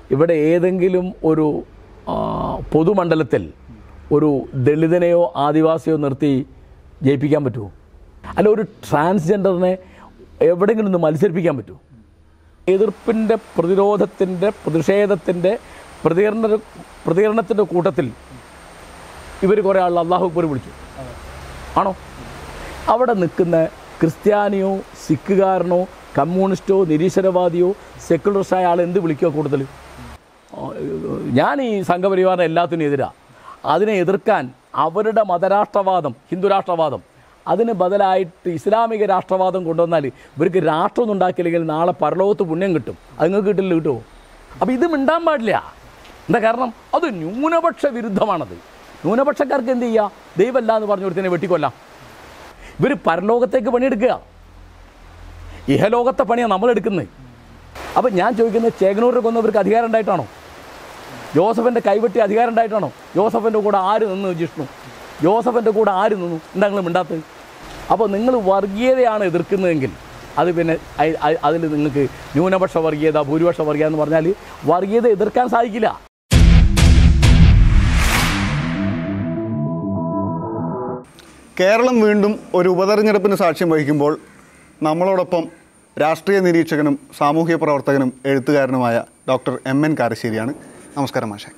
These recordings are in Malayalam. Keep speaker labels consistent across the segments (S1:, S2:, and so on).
S1: ഇവിടെ ഏതെങ്കിലും ഒരു ആ, പൊതുമണ്ഡലത്തിൽ ഒരു ദളിതനെയോ ആദിവാസിയോ നിർത്തി ജയിപ്പിക്കാൻ പറ്റുമോ അല്ല ഒരു ട്രാൻസ്ജെൻഡറിനെ എവിടെയെങ്കിലും ഒന്ന് മത്സരിപ്പിക്കാൻ പറ്റുമോ എതിർപ്പിൻ്റെ പ്രതിരോധത്തിൻ്റെ പ്രതിഷേധത്തിൻ്റെ പ്രതികരണ പ്രതികരണത്തിൻ്റെ കൂട്ടത്തിൽ ഇവർ കുറേ ആൾ അള്ളാഹു അക്ബർ വിളിച്ചു ആണോ അവിടെ നിൽക്കുന്ന ക്രിസ്ത്യാനിയോ സിഖുകാരനോ കമ്മ്യൂണിസ്റ്റോ നിരീശ്വരവാദിയോ സെക്കുലറിസ്റ്റായ ആൾ എന്ത് വിളിക്കുക കൂടുതൽ ആ, ഞാൻ ഈ സംഘപരിവാറിന് എല്ലാത്തിനും എതിരാ അതിനെ എതിർക്കാൻ അവരുടെ മതരാഷ്ട്രവാദം ഹിന്ദു രാഷ്ട്രവാദം അതിന് ബദലായിട്ട് ഇസ്ലാമിക രാഷ്ട്രവാദം കൊണ്ടുവന്നാൽ ഇവർക്ക് രാഷ്ട്രമൊന്നും ഉണ്ടാക്കിയില്ലെങ്കിൽ നാളെ പരലോകത്ത് പുണ്യം കിട്ടും അത് നിങ്ങൾക്ക് കിട്ടില്ല കിട്ടുമോ അപ്പോൾ ഇത് മിണ്ടാൻ പാടില്ല എന്താ കാരണം അത് ന്യൂനപക്ഷ വിരുദ്ധമാണത് ന്യൂനപക്ഷക്കാർക്ക് എന്ത് ചെയ്യുക ദൈവമല്ല എന്ന് പറഞ്ഞു കൊടുത്തതിനെ വെട്ടിക്കൊല്ലാം ഇവർ പരലോകത്തേക്ക് പണിയെടുക്കുക ഇഹലോകത്തെ പണിയാണ് നമ്മളെടുക്കുന്നത് അപ്പം ഞാൻ ചോദിക്കുന്നത് ചേകനൂരിനെ കൊന്നവർക്ക് അധികാരം ഉണ്ടായിട്ടാണോ ജോസഫിൻ്റെ കൈവെട്ടി അധികാരം ഉണ്ടായിട്ടാണോ ജോസഫിൻ്റെ കൂടെ ആര് നിന്നു ജിഷ്ണു ജോസഫിൻ്റെ കൂടെ ആര് നിന്നു എന്താ നിങ്ങൾ മിണ്ടാത്തത് അപ്പോൾ നിങ്ങൾ വർഗീയതയാണ് എതിർക്കുന്നതെങ്കിൽ അത് പിന്നെ അതിൽ നിങ്ങൾക്ക് ന്യൂനപക്ഷ വർഗീയത ഭൂരിപക്ഷ വർഗീയത എന്ന് പറഞ്ഞാൽ വർഗീയത എതിർക്കാൻ സാധിക്കില്ല
S2: കേരളം വീണ്ടും ഒരു ഉപതെരഞ്ഞെടുപ്പിന് സാക്ഷ്യം വഹിക്കുമ്പോൾ നമ്മളോടൊപ്പം രാഷ്ട്രീയ നിരീക്ഷകനും സാമൂഹ്യ പ്രവർത്തകനും എഴുത്തുകാരനുമായ ഡോക്ടർ എം എൻ കാരശ്ശേരിയാണ് നമസ്കാരം മാഷെ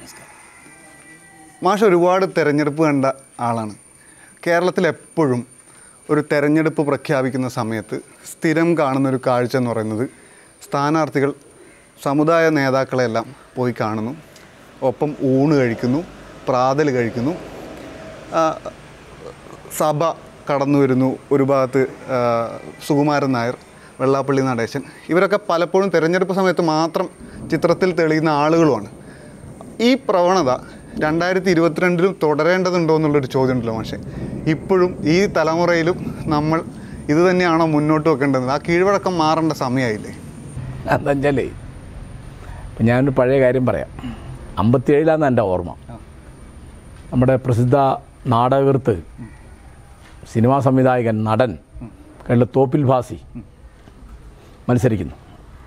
S2: മാഷ് ഒരുപാട് തെരഞ്ഞെടുപ്പ് കണ്ട ആളാണ് കേരളത്തിൽ എപ്പോഴും ഒരു തെരഞ്ഞെടുപ്പ് പ്രഖ്യാപിക്കുന്ന സമയത്ത് സ്ഥിരം കാണുന്നൊരു കാഴ്ച എന്ന് പറയുന്നത് സ്ഥാനാർത്ഥികൾ സമുദായ നേതാക്കളെല്ലാം പോയി കാണുന്നു ഒപ്പം ഊണ് കഴിക്കുന്നു പ്രാതൽ കഴിക്കുന്നു ആ, സഭ കടന്നു വരുന്നു ഒരു ഭാഗത്ത് ആ, സുകുമാരൻ നായർ വെള്ളാപ്പള്ളി നടേശൻ ഇവരൊക്കെ പലപ്പോഴും തിരഞ്ഞെടുപ്പ് സമയത്ത് മാത്രം ചിത്രത്തിൽ തെളിയുന്ന ആളുകളുമാണ് ഈ പ്രവണത രണ്ടായിരത്തി ഇരുപത്തിരണ്ടിലും തുടരേണ്ടതുണ്ടോ എന്നുള്ളൊരു ചോദ്യം ഉണ്ടല്ലോ പക്ഷേ ഇപ്പോഴും ഈ തലമുറയിലും നമ്മൾ ഇത് തന്നെയാണോ മുന്നോട്ട് വെക്കേണ്ടത് ആ കീഴ്വഴക്കം മാറേണ്ട സമയമായില്ലേ
S1: എന്താ വെച്ചാലേ ഇപ്പം ഞാനൊരു പഴയ കാര്യം പറയാം അമ്പത്തിയേഴിലാണ് എൻ്റെ ഓർമ്മ നമ്മുടെ പ്രസിദ്ധ നാടകൃത്ത് സിനിമാ സംവിധായകൻ നടൻ കേരള തോപ്പിൽ ഭാസി മത്സരിക്കുന്നു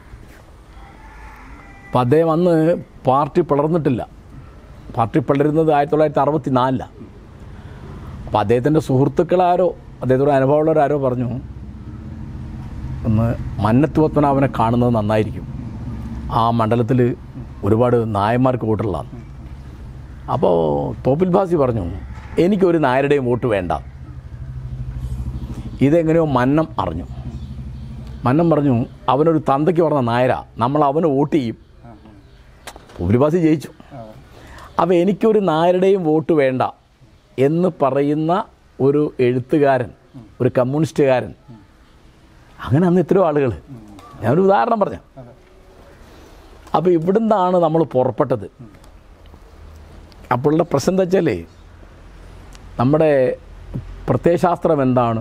S1: അപ്പം അദ്ദേഹം അന്ന് പാർട്ടി പിളർന്നിട്ടില്ല പാർട്ടി പിളരുന്നത് ആയിരത്തി തൊള്ളായിരത്തി അറുപത്തി നാലിലാണ് അപ്പോൾ അദ്ദേഹത്തിൻ്റെ സുഹൃത്തുക്കളാരോ അദ്ദേഹത്തോട് അനുഭവമുള്ളവരാരോ പറഞ്ഞു ഒന്ന് മന്നത്ത് പത്മനാഭനെ കാണുന്നത് നന്നായിരിക്കും ആ മണ്ഡലത്തിൽ ഒരുപാട് നായന്മാർക്ക് വോട്ടുള്ളതാണ് അപ്പോൾ തോപ്പിൽ ഭാസി പറഞ്ഞു എനിക്കൊരു നായരുടെയും വോട്ട് വേണ്ട ഇതെങ്ങനെയോ മന്നം അറിഞ്ഞു മന്നം പറഞ്ഞു അവനൊരു തന്തയ്ക്ക് പറഞ്ഞ നായര നമ്മൾ അവന് വോട്ട് ചെയ്യും തോപ്പിൽ ഭാസി ജയിച്ചു അപ്പോൾ എനിക്കൊരു നായരുടെയും വോട്ട് വേണ്ട എന്ന് പറയുന്ന ഒരു എഴുത്തുകാരൻ ഒരു കമ്മ്യൂണിസ്റ്റുകാരൻ അങ്ങനെ അന്ന് ഇത്രയോ ആളുകൾ ഞാനൊരു ഉദാഹരണം പറഞ്ഞു അപ്പോൾ ഇവിടുന്നാണ് നമ്മൾ പുറപ്പെട്ടത് അപ്പോഴുള്ള പ്രശ്നം എന്താ വെച്ചാലേ നമ്മുടെ പ്രത്യയശാസ്ത്രം എന്താണ്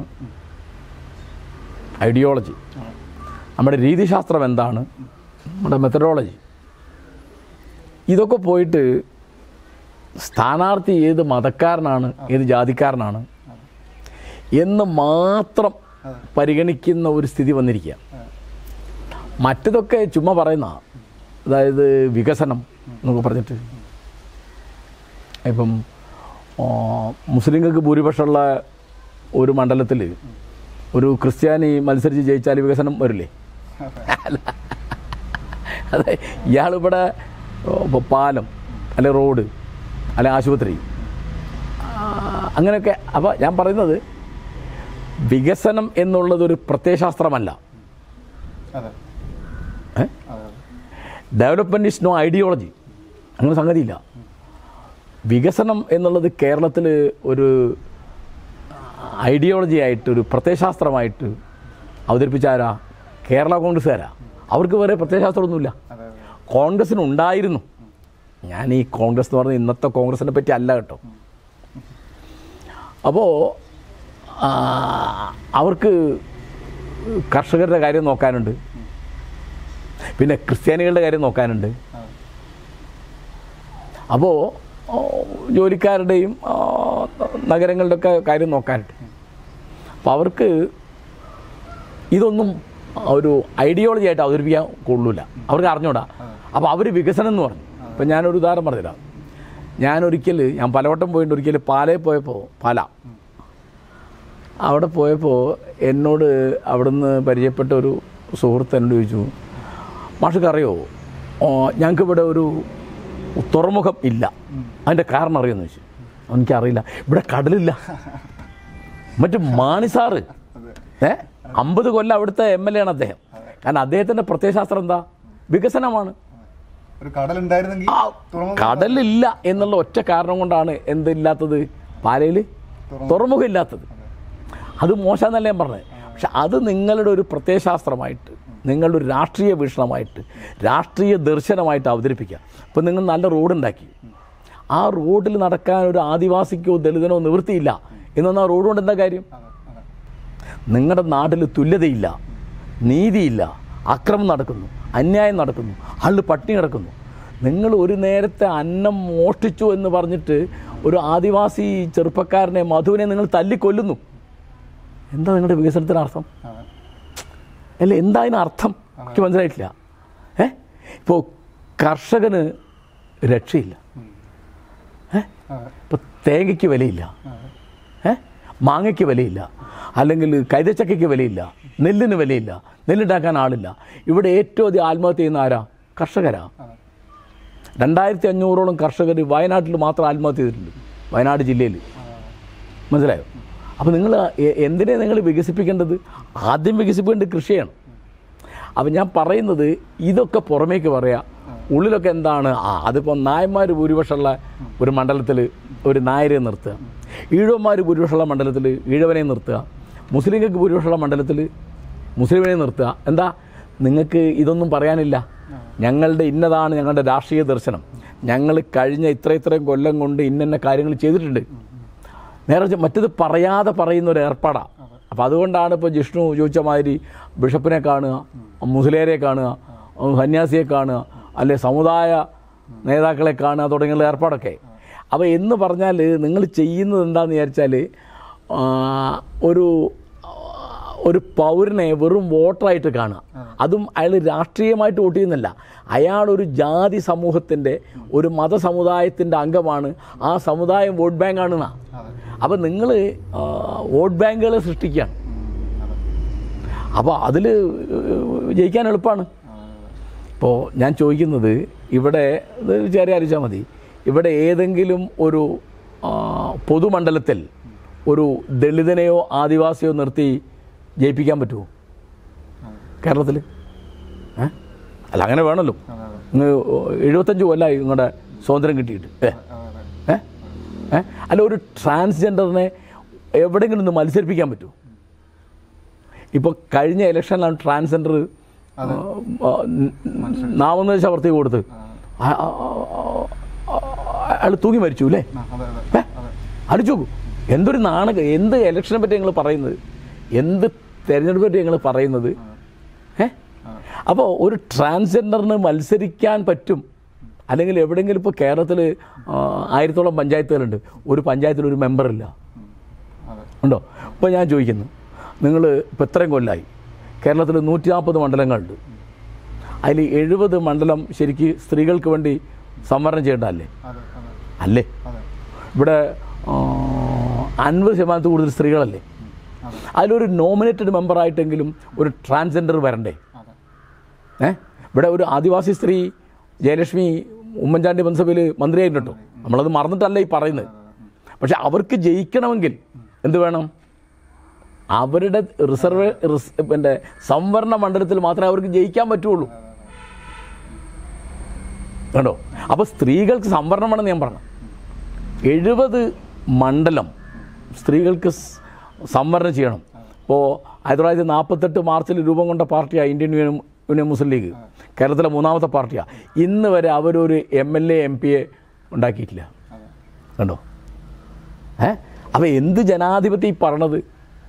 S1: ഐഡിയോളജി നമ്മുടെ രീതിശാസ്ത്രം എന്താണ് നമ്മുടെ മെത്തഡോളജി ഇതൊക്കെ പോയിട്ട് സ്ഥാനാർത്ഥി ഏത് മതക്കാരനാണ് ഏത് ജാതിക്കാരനാണ് എന്ന് മാത്രം പരിഗണിക്കുന്ന ഒരു സ്ഥിതി വന്നിരിക്കുക മറ്റതൊക്കെ ചുമ്മാ പറയുന്ന അതായത് വികസനം എന്നൊക്കെ പറഞ്ഞിട്ട് ഇപ്പം ആ, മുസ്ലിങ്ങൾക്ക് ഭൂരിപക്ഷമുള്ള ഒരു മണ്ഡലത്തിൽ ഒരു ക്രിസ്ത്യാനി മത്സരിച്ച് ജയിച്ചാൽ വികസനം വരില്ലേ അല്ല അതെ ഇയാളിവിടെ ഓ, പാലം അല്ലെ റോഡ് അല്ലെ ആശുപത്രി ആ, അങ്ങനെയൊക്കെ അപ്പോൾ ഞാൻ പറയുന്നത് വികസനം എന്നുള്ളത് ഒരു പ്രത്യയശാസ്ത്രമല്ല
S2: അതെ
S1: ഡെവലപ്മെൻറ്റ് ഇസ് നോ ഐഡിയോളജി അങ്ങനെ സംഗതിയില്ല വികസനം എന്നുള്ളത് കേരളത്തിൽ ഒരു ഐഡിയോളജി ആയിട്ട് ഒരു പ്രത്യയശാസ്ത്രമായിട്ട് അവതരിപ്പിച്ച ആരാ കേരള കോൺഗ്രസ്സുകാരാ അവർക്ക് വേറെ പ്രത്യയശാസ്ത്രമൊന്നുമില്ല കോൺഗ്രസ്സിന് ഉണ്ടായിരുന്നു ഞാൻ ഈ കോൺഗ്രസ് എന്ന് പറഞ്ഞ ഇന്നത്തെ കോൺഗ്രസിനെ പറ്റി അല്ല കേട്ടോ അപ്പോൾ അവർക്ക് കർഷകരുടെ കാര്യം നോക്കാനുണ്ട് പിന്നെ ക്രിസ്ത്യാനികളുടെ കാര്യം നോക്കാനുണ്ട് അപ്പോൾ ജോലിക്കാരുടെയും ആ, നഗരങ്ങളുടെയൊക്കെ കാര്യം നോക്കാനുണ്ട് അപ്പോൾ അവർക്ക് ഇതൊന്നും ഒരു ഐഡിയോളജി ആയിട്ട് അവതരിപ്പിക്കാൻ കൊള്ളൂല അവർക്ക് അറിഞ്ഞൂടാ അപ്പോൾ അവർ വികസനം എന്ന് പറഞ്ഞു ഇപ്പം ഞാനൊരു ഉദാഹരണം പറഞ്ഞുതരാം ഞാനൊരിക്കൽ ഞാൻ പലവട്ടം പോയിട്ട് ഒരിക്കൽ പാലയിൽ പോയപ്പോൾ പാല അവിടെ പോയപ്പോൾ എന്നോട് അവിടുന്ന് പരിചയപ്പെട്ട ഒരു സുഹൃത്ത് എന്നോട് ചോദിച്ചു മാഷക്ക് അറിയോ ഞങ്ങൾക്ക് ഇവിടെ ഒരു തുറമുഖം ഇല്ല അതിൻ്റെ കാരണം അറിയുമെന്ന് ചോദിച്ചു എനിക്കറിയില്ല ഇവിടെ കടലില്ല മറ്റു മാണിസാറ് ഏ അമ്പത് കൊല്ലം അവിടുത്തെ എം എൽ എ ആണ് അദ്ദേഹം കാരണം അദ്ദേഹത്തിൻ്റെ പ്രത്യയശാസ്ത്രം എന്താ വികസനമാണ്
S2: ഒരു കടലുണ്ടായിരുന്നെങ്കിൽ
S1: ആ കടലില്ല എന്നുള്ള ഒറ്റ കാരണം കൊണ്ടാണ് എന്തില്ലാത്തത് പാലയിൽ തുറമുഖം ഇല്ലാത്തത് അത് മോശമെന്നല്ല ഞാൻ പറഞ്ഞത് പക്ഷെ അത് നിങ്ങളുടെ ഒരു പ്രത്യയശാസ്ത്രമായിട്ട് നിങ്ങളുടെ ഒരു രാഷ്ട്രീയ വീക്ഷണമായിട്ട് രാഷ്ട്രീയ ദർശനമായിട്ട് അവതരിപ്പിക്കുക ഇപ്പം നിങ്ങൾ നല്ല റോഡുണ്ടാക്കി ആ റോഡിൽ നടക്കാൻ ഒരു ആദിവാസിക്കോ ദളിതനോ നിവൃത്തിയില്ല എന്നൊന്നും ആ റോഡ് കൊണ്ട് എന്താ കാര്യം നിങ്ങളുടെ നാട്ടിൽ തുല്യതയില്ല നീതിയില്ല അക്രമം നടക്കുന്നു അന്യായം നടക്കുന്നു ആള് പട്ടിണി കിടക്കുന്നു നിങ്ങൾ ഒരു നേരത്തെ അന്നം മോഷ്ടിച്ചു എന്ന് പറഞ്ഞിട്ട് ഒരു ആദിവാസി ചെറുപ്പക്കാരനെ മധുവിനെ നിങ്ങൾ തല്ലിക്കൊല്ലുന്നു എന്താ നിങ്ങളുടെ വികസനത്തിന് അർത്ഥം അല്ല എന്താ അതിന് അർത്ഥം എനിക്ക് മനസ്സിലായിട്ടില്ല ഏ ഇപ്പോൾ കർഷകന് രക്ഷയില്ല ഏ ഇപ്പോൾ തേങ്ങയ്ക്ക് വിലയില്ല ഏ മാങ്ങയ്ക്ക് വിലയില്ല അല്ലെങ്കിൽ കൈതച്ചക്കയ്ക്ക് വിലയില്ല നെല്ലിന് വിലയില്ല നെല്ലുണ്ടാക്കാൻ ആളില്ല ഇവിടെ ഏറ്റവും അധികം ആത്മഹത്യ ചെയ്യുന്ന ആരാ കർഷകരാ രണ്ടായിരത്തി അഞ്ഞൂറോളം കർഷകർ വയനാട്ടിൽ മാത്രം ആത്മഹത്യ ചെയ്തിട്ടുണ്ട് വയനാട് ജില്ലയിൽ മനസ്സിലായോ അപ്പോൾ നിങ്ങൾ എന്തിനെ നിങ്ങൾ വികസിപ്പിക്കേണ്ടത് ആദ്യം വികസിപ്പിക്കേണ്ടത് കൃഷിയാണ് അപ്പം ഞാൻ പറയുന്നത് ഇതൊക്കെ പുറമേക്ക് പറയാം ഉള്ളിലൊക്കെ എന്താണ് ആ അതിപ്പോൾ നായന്മാർ ഭൂരിപക്ഷമുള്ള ഒരു മണ്ഡലത്തിൽ ഒരു നായരെ നിർത്തുക ഈഴവന്മാർ ഭൂരിപക്ഷമുള്ള മണ്ഡലത്തിൽ ഈഴവനെ നിർത്തുക മുസ്ലിങ്ങൾക്ക് ഭൂരിപക്ഷമുള്ള മണ്ഡലത്തിൽ മുസ്ലിമിനെ നിർത്തുക എന്താ നിങ്ങൾക്ക് ഇതൊന്നും പറയാനില്ല ഞങ്ങളുടെ ഇന്നതാണ് ഞങ്ങളുടെ രാഷ്ട്രീയ ദർശനം ഞങ്ങൾ കഴിഞ്ഞ ഇത്ര ഇത്രയും കൊല്ലം കൊണ്ട് ഇന്ന കാര്യങ്ങൾ ചെയ്തിട്ടുണ്ട് നേരെ മറിച്ച് മറ്റത് പറയാതെ പറയുന്ന ഒരു ഏർപ്പാടാണ് അപ്പോൾ അതുകൊണ്ടാണ് ഇപ്പോൾ ജിഷ്ണു ചോദിച്ച മാതിരി ബിഷപ്പിനെ കാണുക മുസ്ലിയരെ കാണുക സന്യാസിയെ കാണുക അല്ലെ സമുദായ നേതാക്കളെ കാണുക തുടങ്ങിയുള്ള ഏർപ്പാടൊക്കെ അപ്പോൾ എന്ന് പറഞ്ഞാൽ നിങ്ങൾ ചെയ്യുന്നത് എന്താണെന്ന് വിചാരിച്ചാൽ ആ, ഒരു ഒരു പൗരനെ വെറും വോട്ടറായിട്ട് കാണുക അതും അയാൾ രാഷ്ട്രീയമായിട്ട് വോട്ട് ചെയ്യുന്നില്ല അയാൾ ഒരു ജാതി സമൂഹത്തിൻ്റെ ഒരു മതസമുദായത്തിൻ്റെ അംഗമാണ് ആ സമുദായം വോട്ട് ബാങ്ക് ആണെന്നാ അപ്പം നിങ്ങൾ വോട്ട് ബാങ്കുകളെ സൃഷ്ടിക്കുകയാണ് അപ്പോൾ അതിൽ ജയിക്കാൻ എളുപ്പമാണ് ഇപ്പോൾ ഞാൻ ചോദിക്കുന്നത് ഇവിടെ ഇത് ചെറിയ അറിയിച്ചാൽ മതി ഇവിടെ ഏതെങ്കിലും ഒരു ആ, പൊതുമണ്ഡലത്തിൽ ഒരു ദളിതനെയോ ആദിവാസിയോ നിർത്തി ജയിപ്പിക്കാൻ പറ്റുമോ കേരളത്തിൽ ഏ അല്ല അങ്ങനെ വേണമല്ലോ ഇങ്ങ് എഴുപത്തഞ്ച് കൊല്ലമായി നിങ്ങളുടെ സ്വാതന്ത്ര്യം കിട്ടിയിട്ട് ഏ ഏ ഏ അല്ല ഒരു ട്രാൻസ്ജെൻഡറിനെ എവിടെയെങ്കിലും ഒന്ന് മത്സരിപ്പിക്കാൻ പറ്റുമോ ഇപ്പോൾ കഴിഞ്ഞ ഇലക്ഷനിലാണ് ട്രാൻസ്ജെൻഡർ നാമനിർദ്ദേശ പ്രവർത്തി കൊടുത്ത് അയാൾ തൂങ്ങി മരിച്ചു അല്ലേ ഏ? ആലോചിച്ച് നോക്കൂ എന്തൊരു നാണക എന്ത് ഇലക്ഷനെ പറ്റി ഞങ്ങൾ പറയുന്നത് എന്ത് തെരഞ്ഞെടുപ്പ് പറ്റി ഞങ്ങൾ പറയുന്നത് ഏ അപ്പോൾ ഒരു ട്രാൻസ്ജെൻഡറിന് മത്സരിക്കാൻ പറ്റും അല്ലെങ്കിൽ എവിടെയെങ്കിലും ഇപ്പോൾ കേരളത്തിൽ ആയിരത്തോളം പഞ്ചായത്തുകളുണ്ട് ഒരു പഞ്ചായത്തിൽ ഒരു മെമ്പറില്ല ഉണ്ടോ ഇപ്പോൾ ഞാൻ ചോദിക്കുന്നു നിങ്ങൾ ഇപ്പോൾ ഇത്രയും കൊല്ലമായി കേരളത്തിൽ നൂറ്റി നാൽപ്പത് മണ്ഡലങ്ങളുണ്ട് അതിൽ എഴുപത് മണ്ഡലം ശരിക്ക് സ്ത്രീകൾക്ക് വേണ്ടി സംവരണം ചെയ്യേണ്ടതല്ലേ അല്ലേ ഇവിടെ ആ, അൻപത് ശതമാനത്തിൽ കൂടുതൽ സ്ത്രീകളല്ലേ അതിലൊരു നോമിനേറ്റഡ് മെമ്പറായിട്ടെങ്കിലും ഒരു ട്രാൻസ്ജെൻഡർ വരണ്ടേ ഏ ഇവിടെ ഒരു ആദിവാസി സ്ത്രീ ജയലക്ഷ്മി ഉമ്മൻചാണ്ടി മന്ത്രിസഭയിൽ മന്ത്രിയായിട്ടുണ്ടോ നമ്മളത് മറന്നിട്ടല്ല ഈ പറയുന്നത് പക്ഷെ അവർക്ക് ജയിക്കണമെങ്കിൽ എന്ത് വേണം അവരുടെ റിസർവ് റിസ് പിന്നെ സംവരണ മണ്ഡലത്തിൽ മാത്രമേ അവർക്ക് ജയിക്കാൻ പറ്റുള്ളൂ കണ്ടോ അപ്പോൾ സ്ത്രീകൾക്ക് സംവരണമാണെന്ന് ഞാൻ പറഞ്ഞു എഴുപത് മണ്ഡലം സ്ത്രീകൾക്ക് സ് സംവരണം ചെയ്യണം ഇപ്പോൾ ആയിരത്തി തൊള്ളായിരത്തി നാൽപ്പത്തെട്ട് മാർച്ചിൽ രൂപം കൊണ്ട പാർട്ടിയാണ് ഇന്ത്യൻ യൂണിയൻ യൂണിയൻ മുസ്ലിം ലീഗ് കേരളത്തിലെ മൂന്നാമത്തെ പാർട്ടിയാണ് ഇന്ന് വരെ അവരൊരു എം എൽ എ എം പിയെ ഉണ്ടാക്കിയിട്ടില്ല കണ്ടോ ഏ അപ്പോൾ എന്ത് ജനാധിപത്യം ഈ പറഞ്ഞത്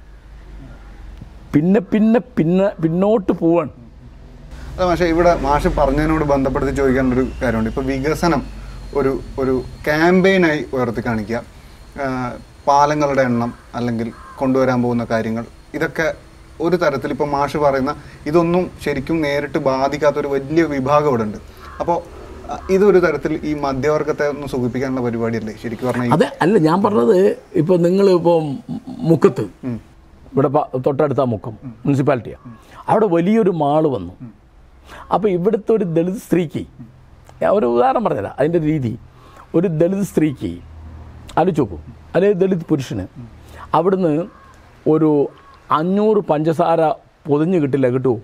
S1: പിന്നെ പിന്നെ പിന്നെ പിന്നോട്ട് പോവാണ്
S2: അല്ല മാഷെ ഇവിടെ മാഷ് പറഞ്ഞതിനോട് ബന്ധപ്പെടുത്തി ചോദിക്കാനുള്ള ഒരു കാര്യമുണ്ട് ഇപ്പോൾ വികസനം ഒരു ഒരു ക്യാമ്പയിനായി ഉയർത്തി കാണിക്കുക ആ, പാലങ്ങളുടെ എണ്ണം അല്ലെങ്കിൽ കൊണ്ടുവരാൻ പോകുന്ന കാര്യങ്ങൾ ഇതൊക്കെ ഒരു തരത്തിൽ ഇപ്പോൾ മാഷ് പറയുന്ന ഇതൊന്നും ശരിക്കും നേരിട്ട് ബാധിക്കാത്ത ഒരു വലിയ വിഭാഗം ഇവിടെ ഉണ്ട് അപ്പോൾ ഇതൊരു തരത്തിൽ ഈ മധ്യവർഗത്തെ ഒന്ന് സുഖിപ്പിക്കാനുള്ള പരിപാടിയല്ലേ ശരിക്കും പറഞ്ഞാൽ
S1: അതെ അല്ല ഞാൻ പറഞ്ഞത് ഇപ്പോൾ നിങ്ങൾ ഇപ്പോൾ മുക്കത്ത് ഇവിടെ പ- തൊട്ടടുത്ത മുക്കം മുനിസിപ്പാലിറ്റിയാണ് അവിടെ വലിയൊരു മാള് വന്നു അപ്പോൾ ഇവിടുത്തെ ഒരു ദളിത് സ്ത്രീക്ക് ഞാൻ ഒരു ഉദാഹരണം പറഞ്ഞുതരാം അതിൻ്റെ രീതി ഒരു ദളിത് സ്ത്രീക്ക് ആലോചിച്ച് നോക്കൂ അല്ലെങ്കിൽ ദളിത് പുരുഷന് അവിടുന്ന് ഒരു അഞ്ഞൂറ് പഞ്ചസാര പൊതിഞ്ഞ് കിട്ടില്ല കിട്ടുമോ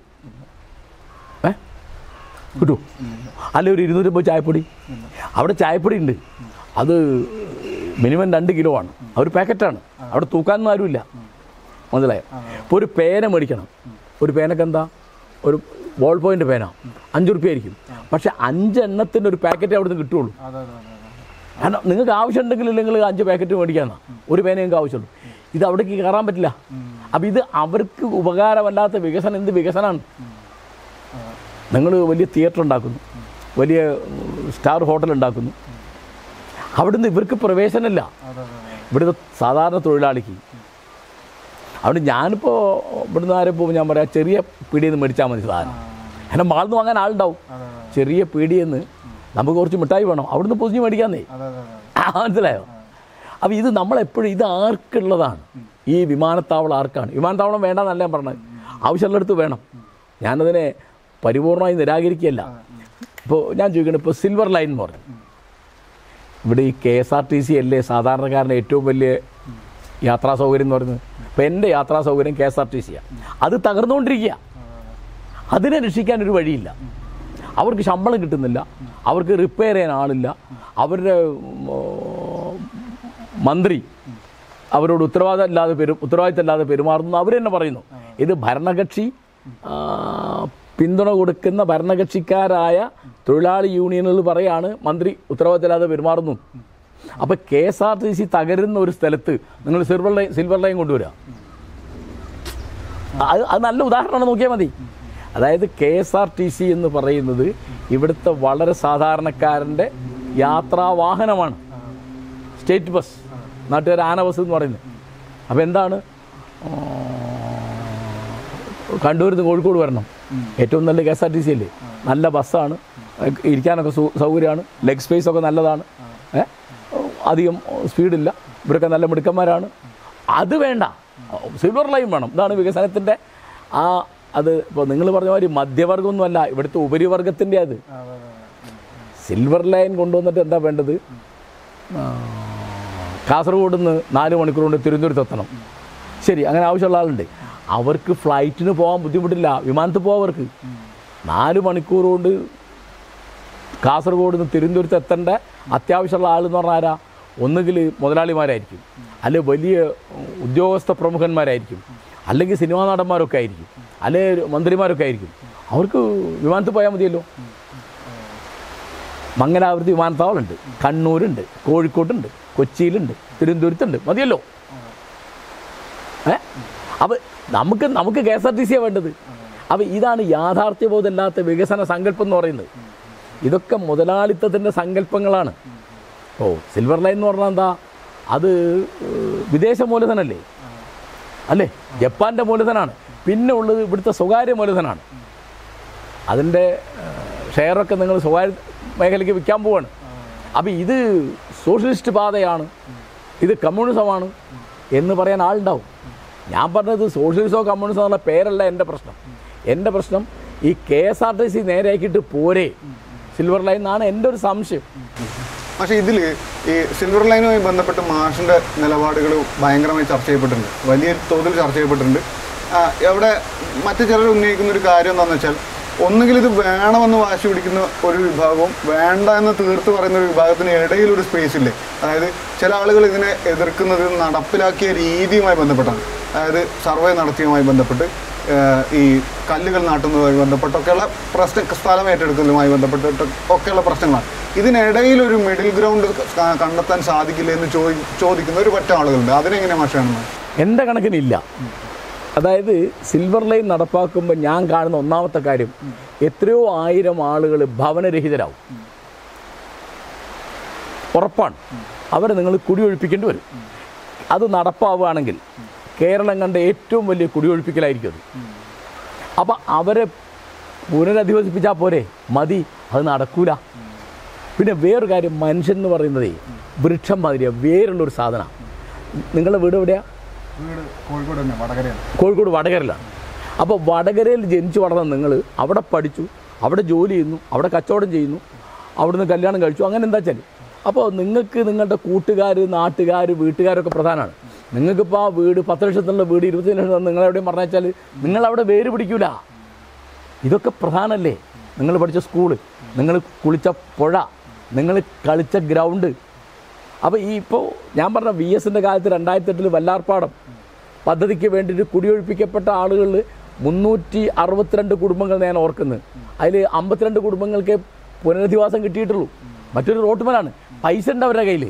S1: ഏ കിട്ടുമോ അല്ലെ ഒരു ഇരുന്നൂറ്റമ്പത് ചായപ്പൊടി അവിടെ ചായപ്പൊടി ഉണ്ട് അത് മിനിമം രണ്ട് കിലോ ആണ് അത് ഒരു പാക്കറ്റാണ് അവിടെ തൂക്കാനൊന്നും ആരുമില്ല മനസ്സിലായോ ഇപ്പോൾ ഒരു പേന മേടിക്കണം ഒരു പേനക്ക് എന്താ ഒരു ബോൾ പോയിൻ്റ് പേന അഞ്ച് റുപ്യ ആയിരിക്കും പക്ഷെ അഞ്ചെണ്ണത്തിൻ്റെ ഒരു പാക്കറ്റ് അവിടുന്ന് കിട്ടുള്ളൂ കാരണം നിങ്ങൾക്ക് ആവശ്യമുണ്ടെങ്കിൽ നിങ്ങൾ അഞ്ച് പാക്കറ്റ് മേടിക്കാന്നാ ഒരു പേന നിങ്ങൾക്ക് ആവശ്യമുള്ളൂ ഇത് അവിടേക്ക് കയറാൻ പറ്റില്ല അപ്പം ഇത് അവർക്ക് ഉപകാരമല്ലാത്ത വികസനം എന്ത് വികസനമാണ് നിങ്ങൾ വലിയ തിയേറ്റർ ഉണ്ടാക്കുന്നു വലിയ ഉം, സ്റ്റാർ ഹോട്ടൽ ഉണ്ടാക്കുന്നു അവിടുന്ന് ഇവർക്ക് പ്രവേശനമില്ല ഇവിടുത്തെ സാധാരണ തൊഴിലാളിക്ക് അതുകൊണ്ട് ഞാനിപ്പോൾ ഇവിടുന്ന് ആരെ പോകുമ്പോൾ ഞാൻ പറയാം ചെറിയ പീടിയിൽ നിന്ന് മേടിച്ചാൽ മതി സാധനം എന്നെ മാൾന്ന് വാങ്ങാൻ ആളുണ്ടാവും ചെറിയ പീടിയിൽ നിന്ന് നമുക്ക് കുറച്ച് മിഠായി വേണം അവിടുന്ന് പൊതിഞ്ഞ് മേടിക്കാന്നേ ആ, മനസ്സിലായോ അപ്പോൾ ഇത് നമ്മളെപ്പോഴും ഇത് ആർക്കുള്ളതാണ് ഈ വിമാനത്താവളം ആർക്കാണ് വിമാനത്താവളം വേണ്ടെന്നല്ല ഞാൻ പറഞ്ഞത് ആവശ്യമുള്ളിടത്ത് വേണം ഞാനതിനെ പരിപൂർണമായി നിരാകരിക്കുകയല്ല ഇപ്പോൾ ഞാൻ ചോദിക്കണം ഇപ്പോൾ സിൽവർ ലൈൻ എന്ന് പറഞ്ഞു ഇവിടെ ഈ K S R T C അല്ലേ സാധാരണക്കാരൻ്റെ ഏറ്റവും വലിയ യാത്രാ സൗകര്യം എന്ന് പറയുന്നത് ഇപ്പോൾ എൻ്റെ യാത്രാ സൗകര്യം കെ എസ് ആർ ടി സിയാണ് അത് തകർന്നുകൊണ്ടിരിക്കുക അതിനെ രക്ഷിക്കാൻ ഒരു വഴിയില്ല അവർക്ക് ശമ്പളം കിട്ടുന്നില്ല അവർക്ക് റിപ്പയർ ചെയ്യാൻ ആളില്ല അവരുടെ ഉം, ഓ, മന്ത്രി അവരോട് ഉത്തരവാദിത്തം ഇല്ലാതെ പെരു ഉത്തരവാദിത്തം ഇല്ലാതെ പെരുമാറുന്നു അവർ തന്നെ പറയുന്നു ഇത് ഭരണകക്ഷി ആ, പിന്തുണ കൊടുക്കുന്ന ഭരണകക്ഷിക്കാരായ തൊഴിലാളി യൂണിയനുകൾ പറയാണ് മന്ത്രി ഉത്തരവാദിത്തമില്ലാതെ പെരുമാറുന്നു അപ്പോൾ K S R T C തകരുന്ന ഒരു സ്ഥലത്ത് നിങ്ങൾ സിൽവർ ലൈൻ സിൽവർ ലൈൻ കൊണ്ടുവരിക അത് അത് നല്ല ഉദാഹരണമാണ് നോക്കിയാൽ മതി അതായത് K S R T C എന്ന് പറയുന്നത് ഇവിടുത്തെ വളരെ സാധാരണക്കാരൻ്റെ യാത്രാ വാഹനമാണ് സ്റ്റേറ്റ് ബസ് നാട്ടുകാർ ആന ബസ് എന്ന് പറയുന്നത് അപ്പോൾ എന്താണ് കണ്ണൂരിൽ നിന്ന് കോഴിക്കോട് വരണം ഏറ്റവും നല്ല K S R T C അല്ലേ നല്ല ബസ്സാണ് ഇരിക്കാനൊക്കെ സു- സൗകര്യമാണ് ലെഗ് സ്പേസ് ഒക്കെ നല്ലതാണ് ഏ? അധികം സ്പീഡില്ല ഇവരൊക്കെ നല്ല മിടുക്കന്മാരാണ് അത് വേണ്ട സിൽവർ ലൈൻ വേണം ഇതാണ് വികസനത്തിൻ്റെ ആ അത് ഇപ്പോൾ നിങ്ങൾ പറഞ്ഞ മാതിരി മധ്യവർഗമൊന്നുമല്ല ഇവിടുത്തെ ഉപരിവർഗത്തിൻ്റെ അത് സിൽവർ ലൈൻ കൊണ്ടുവന്നിട്ട് എന്താ വേണ്ടത് ആ, കാസർഗോഡ് നിന്ന് നാല് മണിക്കൂർ കൊണ്ട് തിരുവനന്തപുരത്ത് എത്തണം ശരി അങ്ങനെ ആവശ്യമുള്ള ആളുണ്ട് അവർക്ക് ഫ്ലൈറ്റിന് പോകാൻ ബുദ്ധിമുട്ടില്ല വിമാനത്തിൽ പോകാം അവർക്ക് നാല് മണിക്കൂർ കൊണ്ട് കാസർഗോഡ് നിന്ന് തിരുവനന്തപുരത്ത് എത്തേണ്ട അത്യാവശ്യമുള്ള ആളെന്ന് പറഞ്ഞാൽ ആരാ ഒന്നുകിൽ മുതലാളിമാരായിരിക്കും അല്ലെങ്കിൽ വലിയ ഉദ്യോഗസ്ഥ പ്രമുഖന്മാരായിരിക്കും അല്ലെങ്കിൽ സിനിമാ നടന്മാരൊക്കെ ആയിരിക്കും അല്ലെങ്കിൽ മന്ത്രിമാരൊക്കെ ആയിരിക്കും അവർക്ക് വിമാനത്തിൽ പോയാൽ മതിയല്ലോ മംഗലാപുരത്ത് വിമാനത്താവളമുണ്ട് കണ്ണൂരുണ്ട് കോഴിക്കോട്ടുണ്ട് കൊച്ചിയിലുണ്ട് തിരുവനന്തപുരത്തുണ്ട് മതിയല്ലോ ഏ അപ്പം നമുക്ക് നമുക്ക് കെ എസ് ആർ ടി സിയാണ് വേണ്ടത് അപ്പം ഇതാണ് യാഥാർത്ഥ്യബോധമില്ലാത്ത വികസന സങ്കല്പം എന്ന് പറയുന്നത് ഇതൊക്കെ മുതലാളിത്തത്തിൻ്റെ സങ്കല്പങ്ങളാണ് ഓ സിൽവർ ലൈൻ എന്ന് പറഞ്ഞാൽ എന്താ അത് ഏഹ്, വിദേശ മൂലധനല്ലേ അല്ലേ ജപ്പാൻ്റെ മൂലധനമാണ് പിന്നെ ഉള്ളത് ഇവിടുത്തെ സ്വകാര്യ മൂലധനമാണ് അതിൻ്റെ ഏഹ്, ഷെയറൊക്കെ നിങ്ങൾ സ്വകാര്യ മേഖലയ്ക്ക് വിൽക്കാൻ പോവാണ് അപ്പോൾ ഇത് സോഷ്യലിസ്റ്റ് പാതയാണ് ഇത് കമ്മ്യൂണിസമാണ് എന്ന് പറയാൻ ആളുണ്ടാവും ഞാൻ പറഞ്ഞത് സോഷ്യലിസമോ കമ്മ്യൂണിസമോ എന്നുള്ള പേരല്ല എൻ്റെ പ്രശ്നം എൻ്റെ പ്രശ്നം ഈ K S R T C നേരെയാക്കിയിട്ട് പോരെ സിൽവർ ലൈൻ എന്നാണ് എൻ്റെ ഒരു സംശയം
S2: പക്ഷേ ഇതിൽ ഈ സിൽവർ ലൈനുമായി ബന്ധപ്പെട്ട് മാഷിൻ്റെ നിലപാടുകൾ ഭയങ്കരമായി ചർച്ച ചെയ്യപ്പെട്ടിട്ടുണ്ട് വലിയ തോതിൽ ചർച്ച ചെയ്യപ്പെട്ടിട്ടുണ്ട് ആ, അവിടെ മറ്റു ചിലർ ഉന്നയിക്കുന്ന ഒരു കാര്യം എന്താണെന്ന് വെച്ചാൽ ഒന്നുകിൽ ഇത് വേണമെന്ന് വാശി പിടിക്കുന്ന ഒരു വിഭാഗവും വേണ്ട എന്ന് തീർത്ത് പറയുന്ന ഒരു വിഭാഗത്തിന് ഇടയിൽ ഒരു സ്പേസ് ഇല്ലേ അതായത് ചില ആളുകൾ ഇതിനെ എതിർക്കുന്നത് നടപ്പിലാക്കിയ രീതിയുമായി ബന്ധപ്പെട്ടാണ് അതായത് സർവേ നടത്തിയതുമായി ബന്ധപ്പെട്ട് ഏഹ് ഈ കല്ലുകൾ നാട്ടുന്നതുമായി ബന്ധപ്പെട്ടൊക്കെയുള്ള പ്രശ്ന സ്ഥലം ഏറ്റെടുക്കലുമായി ബന്ധപ്പെട്ടിട്ട് ഒക്കെയുള്ള പ്രശ്നങ്ങളാണ് ഇതിനിടയിൽ ഒരു മിഡിൽ ഗ്രൗണ്ട് ക- കണ്ടെത്താൻ സാധിക്കില്ല എന്ന് ചോദി ചോദിക്കുന്ന ഒരു പറ്റ ആളുകളുണ്ട് അതിനെങ്ങനെ മാഷാണെന്ന്
S1: എൻ്റെ കണക്കിനില്ല അതായത് സിൽവർ ലൈൻ നടപ്പാക്കുമ്പോൾ ഞാൻ കാണുന്ന ഒന്നാമത്തെ കാര്യം എത്രയോ ആയിരം ആളുകൾ ഭവനരഹിതരാവും ഉറപ്പാണ് അവരെ നിങ്ങൾ കുടിയൊഴിപ്പിക്കേണ്ടി വരും അത് നടപ്പാവുകയാണെങ്കിൽ കേരളം കണ്ട ഏറ്റവും വലിയ കുടിയൊഴിപ്പിക്കലായിരിക്കും അത് അപ്പം അവരെ പുനരധിവസിപ്പിച്ചാൽ പോരെ മതി അത് നടക്കൂല പിന്നെ വേറൊരു കാര്യം മനുഷ്യൻ എന്ന് പറയുന്നതേ വൃക്ഷം മാതിരിയാണ് വേറുള്ളൊരു സാധനമാണ് നിങ്ങളുടെ വീട് എവിടെയാണ്
S2: വീട് കോഴിക്കോട് തന്നെ വടകരയാണ്
S1: കോഴിക്കോട് വടകരയിലാണ് അപ്പോൾ വടകരയിൽ ജനിച്ചു വളർന്ന നിങ്ങൾ അവിടെ പഠിച്ചു അവിടെ ജോലി ചെയ്യുന്നു അവിടെ കച്ചവടം ചെയ്യുന്നു അവിടുന്ന് കല്യാണം കഴിച്ചു അങ്ങനെ എന്താ വെച്ചാൽ അപ്പോൾ നിങ്ങൾക്ക് നിങ്ങളുടെ കൂട്ടുകാർ നാട്ടുകാർ വീട്ടുകാരൊക്കെ പ്രധാനമാണ് നിങ്ങൾക്കിപ്പോൾ ആ വീട് പത്ത് ലക്ഷത്തിനുള്ള വീട് ഇരുപത്തി ലക്ഷം നിങ്ങളെവിടെയും പറഞ്ഞു വെച്ചാൽ നിങ്ങളവിടെ വേര് പിടിക്കൂല ഇതൊക്കെ പ്രധാനമല്ലേ നിങ്ങൾ പഠിച്ച സ്കൂള് നിങ്ങൾ കുളിച്ച പുഴ നിങ്ങൾ കളിച്ച ഗ്രൗണ്ട് അപ്പോൾ ഈ ഇപ്പോൾ ഞാൻ പറഞ്ഞ വി എസിൻ്റെ കാലത്ത് രണ്ടായിരത്തി എട്ടിൽ വല്ലാർപ്പാടം പദ്ധതിക്ക് വേണ്ടിയിട്ട് കുടിയൊഴിപ്പിക്കപ്പെട്ട ആളുകളിൽ മുന്നൂറ്റി അറുപത്തിരണ്ട് കുടുംബങ്ങൾ ഞാൻ ഓർക്കുന്നത് അതിൽ അമ്പത്തിരണ്ട് കുടുംബങ്ങൾക്ക് പുനരധിവാസം കിട്ടിയിട്ടുള്ളൂ മറ്റൊരു റോട്ടുമലാണ് പൈസ ഉണ്ട് അവരുടെ കയ്യിൽ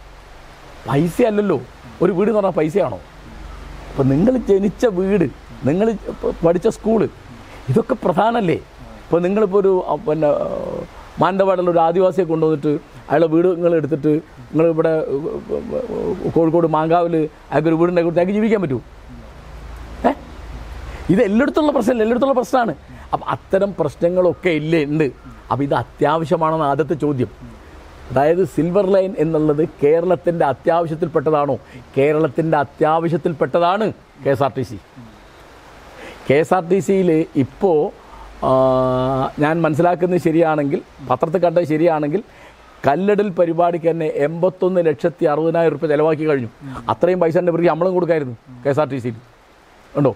S1: പൈസ അല്ലല്ലോ ഒരു വീട് എന്ന് പറഞ്ഞാൽ പൈസയാണോ അപ്പോൾ നിങ്ങൾ ജനിച്ച വീട് നിങ്ങൾ പഠിച്ച സ്കൂള് ഇതൊക്കെ പ്രധാനമല്ലേ ഇപ്പോൾ നിങ്ങളിപ്പോൾ ഒരു അ, പിന്നെ ആ, മാനന്തവാടിലുള്ള ഒരു ആദിവാസിയെ കൊണ്ടുവന്നിട്ട് അയാളെ വീട് നിങ്ങൾ എടുത്തിട്ട് നിങ്ങൾ ഇവിടെ കോഴിക്കോട് മാങ്കാവിൽ അയാൾക്ക് ഒരു വീടുണ്ടാക്കി കൊടുത്ത് അയാൾക്ക് ജീവിക്കാൻ പറ്റൂ ഏ ഇത് എല്ലായിടത്തുള്ള പ്രശ്നമല്ല എല്ലായിടത്തുള്ള പ്രശ്നമാണ് അപ്പം അത്തരം പ്രശ്നങ്ങളൊക്കെ ഇല്ലേ ഉണ്ട് അപ്പോൾ ഇത് അത്യാവശ്യമാണെന്ന് ആദ്യത്തെ ചോദ്യം അതായത് സിൽവർ ലൈൻ എന്നുള്ളത് കേരളത്തിൻ്റെ അത്യാവശ്യത്തിൽപ്പെട്ടതാണോ കേരളത്തിൻ്റെ അത്യാവശ്യത്തിൽപ്പെട്ടതാണ് K S R T C K S R T സിയിൽ ഇപ്പോൾ ഞാൻ മനസ്സിലാക്കുന്നത് ശരിയാണെങ്കിൽ പത്രത്തിൽ കണ്ടത് ശരിയാണെങ്കിൽ കല്ലടൽ പരിപാടിക്ക് തന്നെ എൺപത്തൊന്ന് ലക്ഷത്തി അറുപതിനായിരം റുപ്യ ചിലവാക്കി കഴിഞ്ഞു അത്രയും പൈസ എൻ്റെ പിറകെ നമ്മളും കൊടുക്കായിരുന്നു കെ എസ് ആർ ടി സിയിൽ ഉണ്ടോ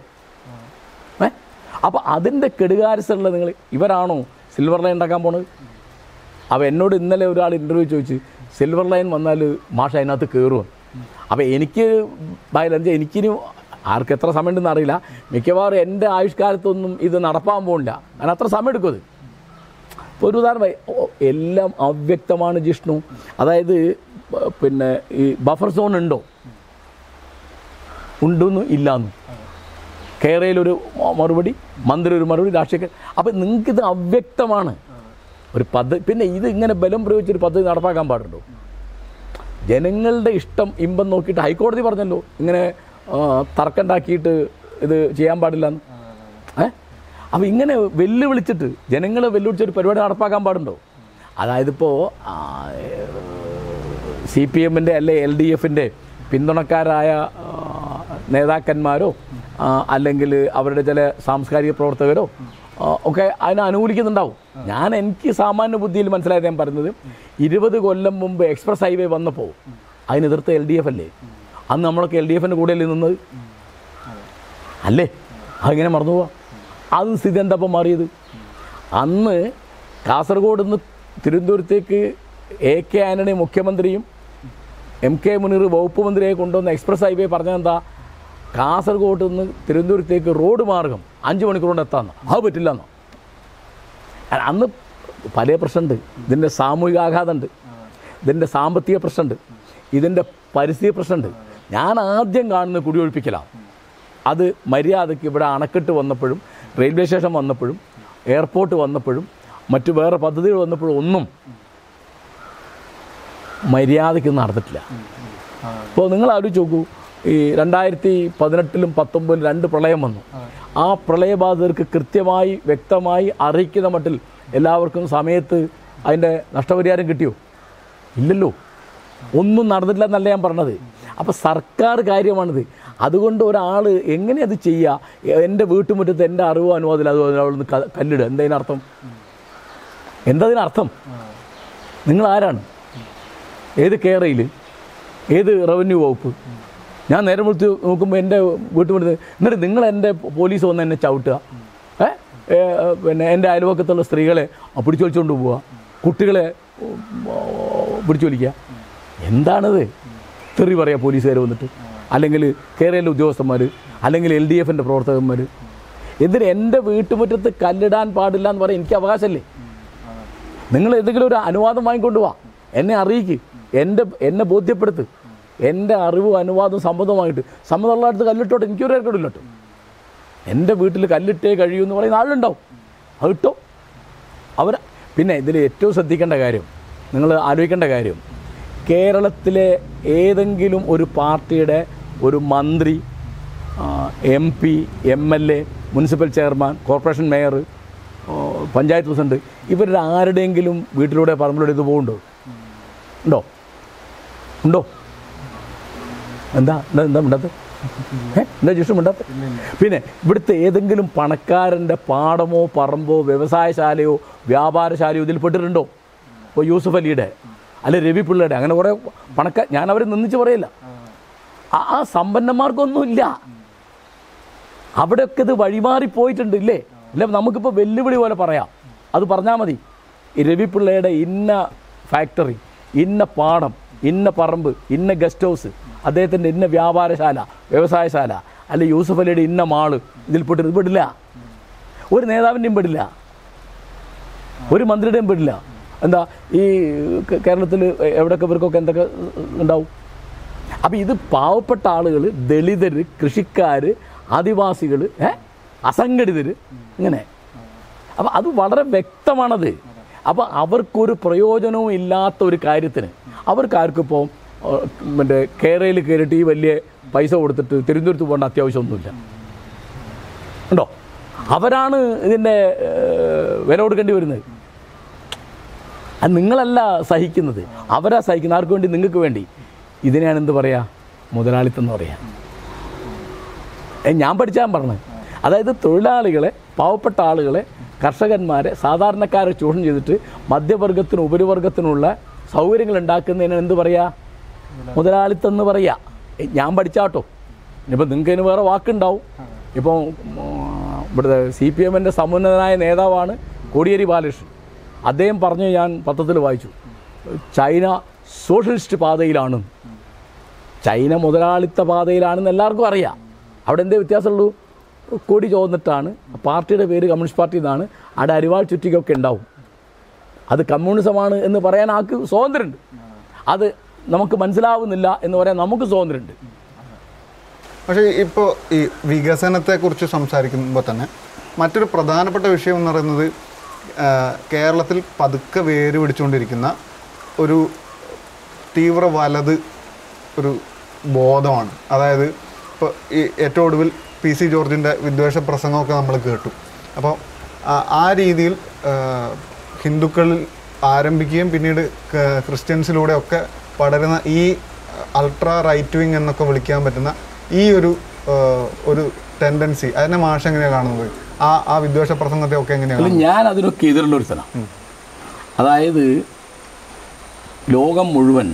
S1: ഏ അപ്പോൾ അതിൻ്റെ കെടുകാരസ്ഥലുള്ള നിങ്ങൾ ഇവരാണോ സിൽവർ ലൈൻ ഉണ്ടാക്കാൻ പോണത് അപ്പോൾ എന്നോട് ഇന്നലെ ഒരാൾ ഇൻ്റർവ്യൂ ചോദിച്ചു സിൽവർ ലൈൻ വന്നാൽ മാഷ അതിനകത്ത് കയറുമോ അപ്പോൾ എനിക്ക് ഭയങ്കര എനിക്കിനി ആർക്ക് എത്ര സമയം ഉണ്ടെന്ന് അറിയില്ല മിക്കവാറും എൻ്റെ ആയുഷ്കാലത്തൊന്നും ഇത് നടപ്പാൻ പോകില്ല കാരണം അത്ര സമയം എടുക്കും അത് ഇപ്പോൾ ഒരു ഉദാഹരണം ഓ, എല്ലാം അവ്യക്തമാണ് ജിഷ്ണു അതായത് ബ- പിന്നെ ഈ ബഫർ സോൺ ഉണ്ടോ ഉണ്ടെന്നും ഇല്ലാന്നും കേരളയിലൊരു മറുപടി മന്ത്രി ഒരു മറുപടി രാഷ്ട്രീയ അപ്പം നിങ്ങൾക്കിത് അവ്യക്തമാണ് ഒരു പദ്ധതി പിന്നെ ഇത് ഇങ്ങനെ ബലം പ്രയോഗിച്ചൊരു പദ്ധതി നടപ്പാക്കാൻ പാടുണ്ടോ ജനങ്ങളുടെ ഇഷ്ടം ഇമ്പം നോക്കിയിട്ട് ഹൈക്കോടതി പറഞ്ഞല്ലോ ഇങ്ങനെ ആ, തർക്കമുണ്ടാക്കിയിട്ട് ഇത് ചെയ്യാൻ പാടില്ലെന്ന് ഏ അപ്പോൾ ഇങ്ങനെ വെല്ലുവിളിച്ചിട്ട് ജനങ്ങളെ വെല്ലുവിളിച്ചൊരു പരിപാടി നടപ്പാക്കാൻ പാടുണ്ടോ അതായത് ഇപ്പോൾ സി പി എമ്മിൻ്റെ അല്ലെ എൽ ഡി എഫിൻ്റെ പിന്തുണക്കാരായ ആ, നേതാക്കന്മാരോ ആ, അല്ലെങ്കിൽ അവരുടെ ചില സാംസ്കാരിക പ്രവർത്തകരോ ആ, ഒക്കെ അതിനെ അനുകൂലിക്കുന്നുണ്ടാവും ഞാൻ എനിക്ക് സാമാന്യ ബുദ്ധിയിൽ മനസ്സിലായത് ഞാൻ പറയുന്നത് ഇരുപത് കൊല്ലം മുമ്പ് എക്സ്പ്രസ് ഹൈവേ വന്നപ്പോൾ അതിനെതിർത്ത് എൽ ഡി എഫ് അല്ലേ അന്ന് നമ്മളൊക്കെ എൽ ഡി എഫിൻ്റെ കൂടെയല്ലേ നിന്നത് അല്ലേ അതിങ്ങനെ മറന്നു പോവാ അത് സ്ഥിതി എന്താ ഇപ്പം മാറിയത് അന്ന് കാസർഗോഡ് നിന്ന് തിരുവനന്തപുരത്തേക്ക് എ കെ ആന്റണി മുഖ്യമന്ത്രിയും എം കെ മുനീർ വകുപ്പ് മന്ത്രിയെ കൊണ്ടുവന്ന എക്സ്പ്രസ് ഹൈവേ പറഞ്ഞതെന്താ കാസർഗോഡ് നിന്ന് തിരുവനന്തപുരത്തേക്ക് റോഡ് മാർഗം അഞ്ച് മണിക്കൂർ കൊണ്ട് എത്താമെന്ന് അത് പറ്റില്ല എന്നോ അന്ന് പല പ്രശ്നമുണ്ട് ഇതിൻ്റെ സാമൂഹിക ആഘാതമുണ്ട് ഇതിൻ്റെ സാമ്പത്തിക പ്രശ്നമുണ്ട് ഇതിൻ്റെ പരിസ്ഥിതി പ്രശ്നമുണ്ട് ഞാൻ ആദ്യം കാണുന്നത് കുടിയൊഴിപ്പിക്കലാണ് അത് മര്യാദയ്ക്ക് ഇവിടെ അണക്കെട്ട് വന്നപ്പോഴും റെയിൽവേ സ്റ്റേഷൻ വന്നപ്പോഴും എയർപോർട്ട് വന്നപ്പോഴും മറ്റു വേറെ പദ്ധതികൾ വന്നപ്പോഴും ഒന്നും മര്യാദയ്ക്ക് നടന്നിട്ടില്ല അപ്പോൾ നിങ്ങൾ ആലോചിച്ച് നോക്കൂ ഈ രണ്ടായിരത്തി പതിനെട്ടിലും പത്തൊമ്പതിലും രണ്ട് പ്രളയം വന്നു ആ പ്രളയബാധിതർക്ക് കൃത്യമായി വ്യക്തമായി അറിയിക്കുന്ന മട്ടിൽ എല്ലാവർക്കും സമയത്ത് അതിൻ്റെ നഷ്ടപരിഹാരം കിട്ടിയോ ഇല്ലല്ലോ ഒന്നും നടന്നിട്ടില്ല എന്നല്ല ഞാൻ പറഞ്ഞത് അപ്പോൾ സർക്കാർ കാര്യമാണിത് അതുകൊണ്ട് ഒരാൾ എങ്ങനെ അത് ചെയ്യുക എൻ്റെ വീട്ടുമുറ്റത്ത് എൻ്റെ അറിവോ അനുവാദമില്ല അത് അവിടെ നിന്ന് കല്ലിടുക എന്താ ഇതിനർത്ഥം എന്താ ഇതിനർത്ഥം നിങ്ങൾ ആരാണ് ഏത് കേരളയിൽ ഏത് റവന്യൂ വകുപ്പ് ഞാൻ നേരെ വിളിച്ച് നോക്കുമ്പോൾ എൻ്റെ വീട്ടുമുറ്റത്ത് എന്നിട്ട് നിങ്ങൾ എൻ്റെ പോലീസ് വന്ന് എന്നെ ചവിട്ടുക ഏ ഏ, പിന്നെ എൻ്റെ അയൽവക്കത്തുള്ള സ്ത്രീകളെ പിടിച്ചു വലിച്ചുകൊണ്ട് പോവുക കുട്ടികളെ ഉം, പിടിച്ചു വലിക്കുക എന്താണത് തെറി പറയുക പോലീസുകാർ വന്നിട്ട് അല്ലെങ്കിൽ കേരളയിലെ ഉദ്യോഗസ്ഥന്മാർ അല്ലെങ്കിൽ എൽ ഡി എഫിൻ്റെ പ്രവർത്തകന്മാർ എന്തിന് എൻ്റെ വീട്ടുമുറ്റത്ത് കല്ലിടാൻ പാടില്ല എന്ന് പറയാൻ എനിക്ക് അവകാശമല്ലേ നിങ്ങൾ എന്തെങ്കിലും ഒരു അനുവാദം വാങ്ങിക്കൊണ്ട് വാ എന്നെ അറിയിക്ക് എൻ്റെ എന്നെ ബോധ്യപ്പെടുത്ത് എൻ്റെ അറിവും അനുവാദവും സമ്മതമായിട്ട് സമ്മതമുള്ള അടുത്ത് കല്ലിട്ടോട്ടെ എനിക്കൊരു ഏർക്കടില്ലോട്ടോ എൻ്റെ വീട്ടിൽ കല്ലിട്ടേ കഴിയൂ എന്ന് പറയുന്ന ആളുണ്ടാവും അത് ഇട്ടോ അവർ പിന്നെ ഇതിൽ ഏറ്റവും ശ്രദ്ധിക്കേണ്ട കാര്യം നിങ്ങൾ ആലോചിക്കേണ്ട കാര്യം കേരളത്തിലെ ഏതെങ്കിലും ഒരു പാർട്ടിയുടെ ഒരു മന്ത്രി M P M L A municipal chairman corporation mayor panchayat president ഇവരുടെ ആരുടെയെങ്കിലും വീട്ടിലൂടെ പറമ്പിലൂടെ ഇത് പോകുന്നുണ്ടോ ഉണ്ടോ ഉണ്ടോ എന്താ എന്താ എന്താ മിണ്ടാത്ത ഏ എന്താ ജിഷ്ടം മിണ്ടാത്ത പിന്നെ ഇവിടുത്തെ ഏതെങ്കിലും പണക്കാരൻ്റെ പാടമോ പറമ്പോ വ്യവസായശാലയോ വ്യാപാരശാലയോ ഇതിൽ പെട്ടിട്ടുണ്ടോ ഇപ്പോൾ യൂസുഫ് അലിയുടെ അല്ലെ രവി പിള്ളയുടെ അങ്ങനെ കുറേ പണക്കാർ ഞാൻ അവരെ നിന്നിച്ച് പറയില്ല ആ ആ സമ്പന്നന്മാർക്കൊന്നുമില്ല അവിടെയൊക്കെ ഇത് വഴിമാറി പോയിട്ടുണ്ട് ഇല്ലേ ഇല്ല നമുക്കിപ്പോൾ വെല്ലുവിളി പോലെ പറയാം അത് പറഞ്ഞാൽ മതി ഈ രവിപിള്ളയുടെ ഇന്ന ഫാക്ടറി ഇന്ന പാടം ഇന്ന പറമ്പ് ഇന്ന ഗസ്റ്റ് ഹൗസ് അദ്ദേഹത്തിൻ്റെ ഇന്ന വ്യാപാരശാല വ്യവസായശാല അല്ലെ യൂസഫ് അലിയുടെ ഇന്ന മാള് ഇതിൽപ്പെട്ട് ഇത് പെടില്ല ഒരു നേതാവിൻ്റെയും പെടില്ല ഒരു മന്ത്രിയുടെയും പെടില്ല എന്താ ഈ കേ- കേരളത്തിൽ എവിടെയൊക്കെ ഇവർക്കൊക്കെ എന്തൊക്കെ ഉണ്ടാവും അപ്പം ഇത് പാവപ്പെട്ട ആളുകൾ ദളിതർ കൃഷിക്കാർ ആദിവാസികൾ ഏ അസംഘടിതർ ഇങ്ങനെ അപ്പം അത് വളരെ വ്യക്തമാണത് അപ്പം അവർക്കൊരു പ്രയോജനവും ഇല്ലാത്ത ഒരു കാര്യത്തിന് അവർക്ക് ആർക്കും ഇപ്പോൾ മറ്റേ കേരളയിൽ കയറിയിട്ട് ഈ വലിയ പൈസ കൊടുത്തിട്ട് തിരുവനന്തപുരത്ത് പോകേണ്ട അത്യാവശ്യമൊന്നുമില്ല ഉണ്ടോ അവരാണ് ഇതിൻ്റെ ഏഹ്, വില കൊടുക്കേണ്ടി വരുന്നത് അത് നിങ്ങളല്ല സഹിക്കുന്നത് അവരാ സഹിക്കുന്നത് ആർക്ക് വേണ്ടി നിങ്ങൾക്ക് വേണ്ടി ഇതിനെയാണ് എന്ത് പറയാ മുതലാളിത്തം എന്ന് പറയാ ഏ, ഞാൻ പഠിച്ചാൽ പറഞ്ഞത് അതായത് തൊഴിലാളികളെ പാവപ്പെട്ട ആളുകളെ കർഷകന്മാരെ സാധാരണക്കാരെ ചൂഷണം ചെയ്തിട്ട് മധ്യവർഗത്തിനും ഉപരിവർഗത്തിനുള്ള സൗകര്യങ്ങൾ ഉണ്ടാക്കുന്നതിനാണ് എന്ത് പറയാ മുതലാളിത്തം എന്ന് പറയാ ഏ, ഞാൻ പഠിച്ചാട്ടോ ഇനിയിപ്പോൾ നിങ്ങൾക്ക് അതിന് വേറെ വാക്കുണ്ടാവും ഇപ്പോൾ ഇവിടുത്തെ സി പി എമ്മിൻ്റെ സമുന്നതനായ നേതാവാണ് കോടിയേരി ബാലകൃഷ്ണൻ അദ്ദേഹം പറഞ്ഞു ഞാൻ പത്രത്തിൽ വായിച്ചു ചൈന സോഷ്യലിസ്റ്റ് പാതയിലാണ് ചൈന മുതലാളിത്ത പാതയിലാണെന്ന് എല്ലാവർക്കും അറിയാം അവിടെ എന്തേ വ്യത്യാസമുള്ളൂ കൊടി ചോന്നിട്ടാണ് പാർട്ടിയുടെ പേര് കമ്മ്യൂണിസ്റ്റ് പാർട്ടി എന്നാണ് അവിടെ അരിവാൾ ചുറ്റികൊക്കെ ഉണ്ടാവും അത് കമ്മ്യൂണിസമാണ് എന്ന് പറയാൻ ആൾക്ക് സ്വാതന്ത്ര്യമുണ്ട് അത് നമുക്ക് മനസ്സിലാവുന്നില്ല എന്ന് പറയാൻ നമുക്ക് സ്വാതന്ത്ര്യമുണ്ട്
S2: പക്ഷേ ഇപ്പോൾ ഈ വികസനത്തെക്കുറിച്ച് സംസാരിക്കുമ്പോൾ തന്നെ മറ്റൊരു പ്രധാനപ്പെട്ട വിഷയം എന്ന് പറയുന്നത് ആ, കേരളത്തിൽ പതുക്കെ വേര് പിടിച്ചുകൊണ്ടിരിക്കുന്ന ഒരു തീവ്ര വലത് ഒരു ബോധമാണ് അതായത് ഇപ്പോൾ ഈ ഏറ്റവും ഒടുവിൽ പി സി ജോർജിൻ്റെ വിദ്വേഷ പ്രസംഗമൊക്കെ നമ്മൾ കേട്ടു അപ്പോൾ ആ- ആ രീതിയിൽ ആ, ഹിന്ദുക്കളിൽ ആരംഭിക്കുകയും പിന്നീട് ക- ക്രിസ്ത്യൻസിലൂടെ ഒക്കെ പടരുന്ന ഈ അൾട്രാ റൈറ്റ് വിങ് എന്നൊക്കെ വിളിക്കാൻ പറ്റുന്ന ഈ ഒരു ആ, ഒരു ടെൻഡൻസി അതിനെ മാഷ് എങ്ങനെയാണ് കാണുന്നത് ആ ആ വിദ്വേഷ പ്രസംഗത്തെ ഒക്കെ എങ്ങനെയാണ്
S1: അല്ല ഞാൻ അതിനൊക്കെ എതിരുള്ള ഒരു സ്ഥലം അതായത് ലോകം മുഴുവൻ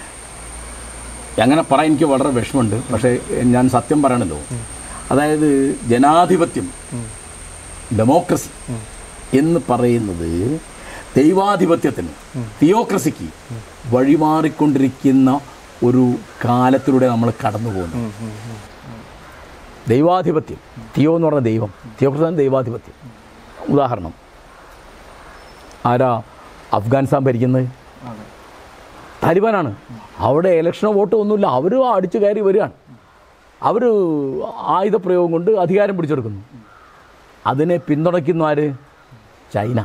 S1: അങ്ങനെ പറയാൻ എനിക്ക് വളരെ വിഷമമുണ്ട് പക്ഷേ ഞാൻ സത്യം പറയണല്ലോ അതായത് ജനാധിപത്യം ഡെമോക്രസി എന്ന് പറയുന്നത് ദൈവാധിപത്യത്തിന് തിയോക്രസിക്ക് വഴിമാറിക്കൊണ്ടിരിക്കുന്ന ഒരു കാലത്തിലൂടെ നമ്മൾ കടന്നു പോകുന്നു ദൈവാധിപത്യം തിയോ എന്ന് പറഞ്ഞ ദൈവം തിയോക്രസി ദൈവാധിപത്യം ഉദാഹരണം ആരാ അഫ്ഗാനിസ്ഥാൻ ഭരിക്കുന്നത് താലിബാനാണ് അവിടെ ഇലക്ഷനോ വോട്ടോ ഒന്നുമില്ല അവർ അടിച്ചു കയറി വരികയാണ് അവർ ആയുധപ്രയോഗം കൊണ്ട് അധികാരം പിടിച്ചെടുക്കുന്നു അതിനെ പിന്തുണയ്ക്കുന്നു ആര് ചൈന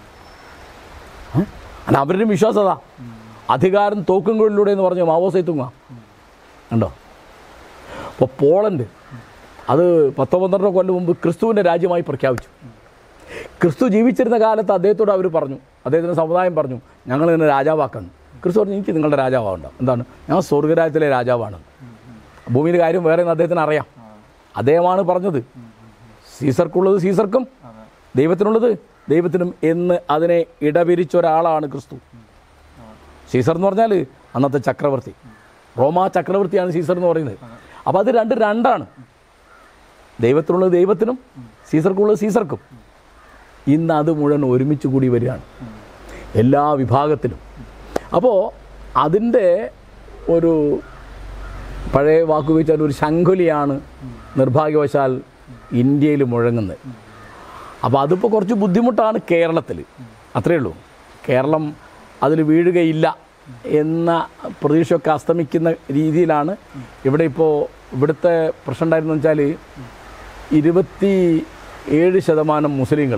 S1: ഏ? അല്ല അവരുടെ വിശ്വാസം അതാ അധികാരം തോക്കുകളിലൂടെ എന്ന് പറഞ്ഞു മാവോ സൈത്തുങ്ങ ഉണ്ടോ ഇപ്പോൾ പോളണ്ട് അത് പത്തോ പന്ത്രണ്ടോ കൊല്ലം മുമ്പ് ക്രിസ്തുവിൻ്റെ രാജ്യമായി പ്രഖ്യാപിച്ചു ക്രിസ്തു ജീവിച്ചിരുന്ന കാലത്ത് അദ്ദേഹത്തോട് അവർ പറഞ്ഞു അദ്ദേഹത്തിൻ്റെ സമുദായം പറഞ്ഞു ഞങ്ങൾ ഇതിനെ രാജാവാക്കണം ക്രിസ്തു പറഞ്ഞു എനിക്ക് നിങ്ങളുടെ രാജാവാകണ്ട എന്താണ് ഞാൻ സ്വർഗരാജ്യത്തിലെ രാജാവാണ് ഭൂമിയിലെ കാര്യം വേറെ എന്ന് അദ്ദേഹത്തിന് അറിയാം അദ്ദേഹമാണ് പറഞ്ഞത് സീസർക്കുള്ളത് സീസർക്കും ദൈവത്തിനുള്ളത് ദൈവത്തിനും എന്ന് അതിനെ ഇടപിരിച്ച ഒരാളാണ് ക്രിസ്തു സീസർ എന്ന് പറഞ്ഞാൽ അന്നത്തെ ചക്രവർത്തി റോമാ ചക്രവർത്തിയാണ് സീസർ എന്ന് പറയുന്നത് അപ്പോൾ അത് രണ്ട് രണ്ടാണ് ദൈവത്തിനുള്ളത് ദൈവത്തിനും സീസർക്കുള്ളത് സീസർക്കും ഇന്ന് അത് മുഴുവൻ ഒരുമിച്ച് കൂടി വരികയാണ് എല്ലാ വിഭാഗത്തിലും അപ്പോൾ അതിൻ്റെ ഒരു പഴയ വാക്കുപയോഗിച്ചാൽ ഒരു ശങ്കുലിയാണ് നിർഭാഗ്യവശാൽ ഇന്ത്യയിൽ മുഴങ്ങുന്നത് അപ്പോൾ അതിപ്പോൾ കുറച്ച് ബുദ്ധിമുട്ടാണ് കേരളത്തിൽ അത്രയേ ഉള്ളൂ കേരളം അതിൽ വീഴുകയില്ല എന്ന പ്രതീക്ഷയൊക്കെ അസ്തമിക്കുന്ന രീതിയിലാണ് ഇവിടെ ഇപ്പോൾ ഇവിടുത്തെ പ്രശ്നം ഉണ്ടായിരുന്നു വെച്ചാൽ ഇരുപത്തി ഏഴ് ശതമാനം മുസ്ലിങ്ങൾ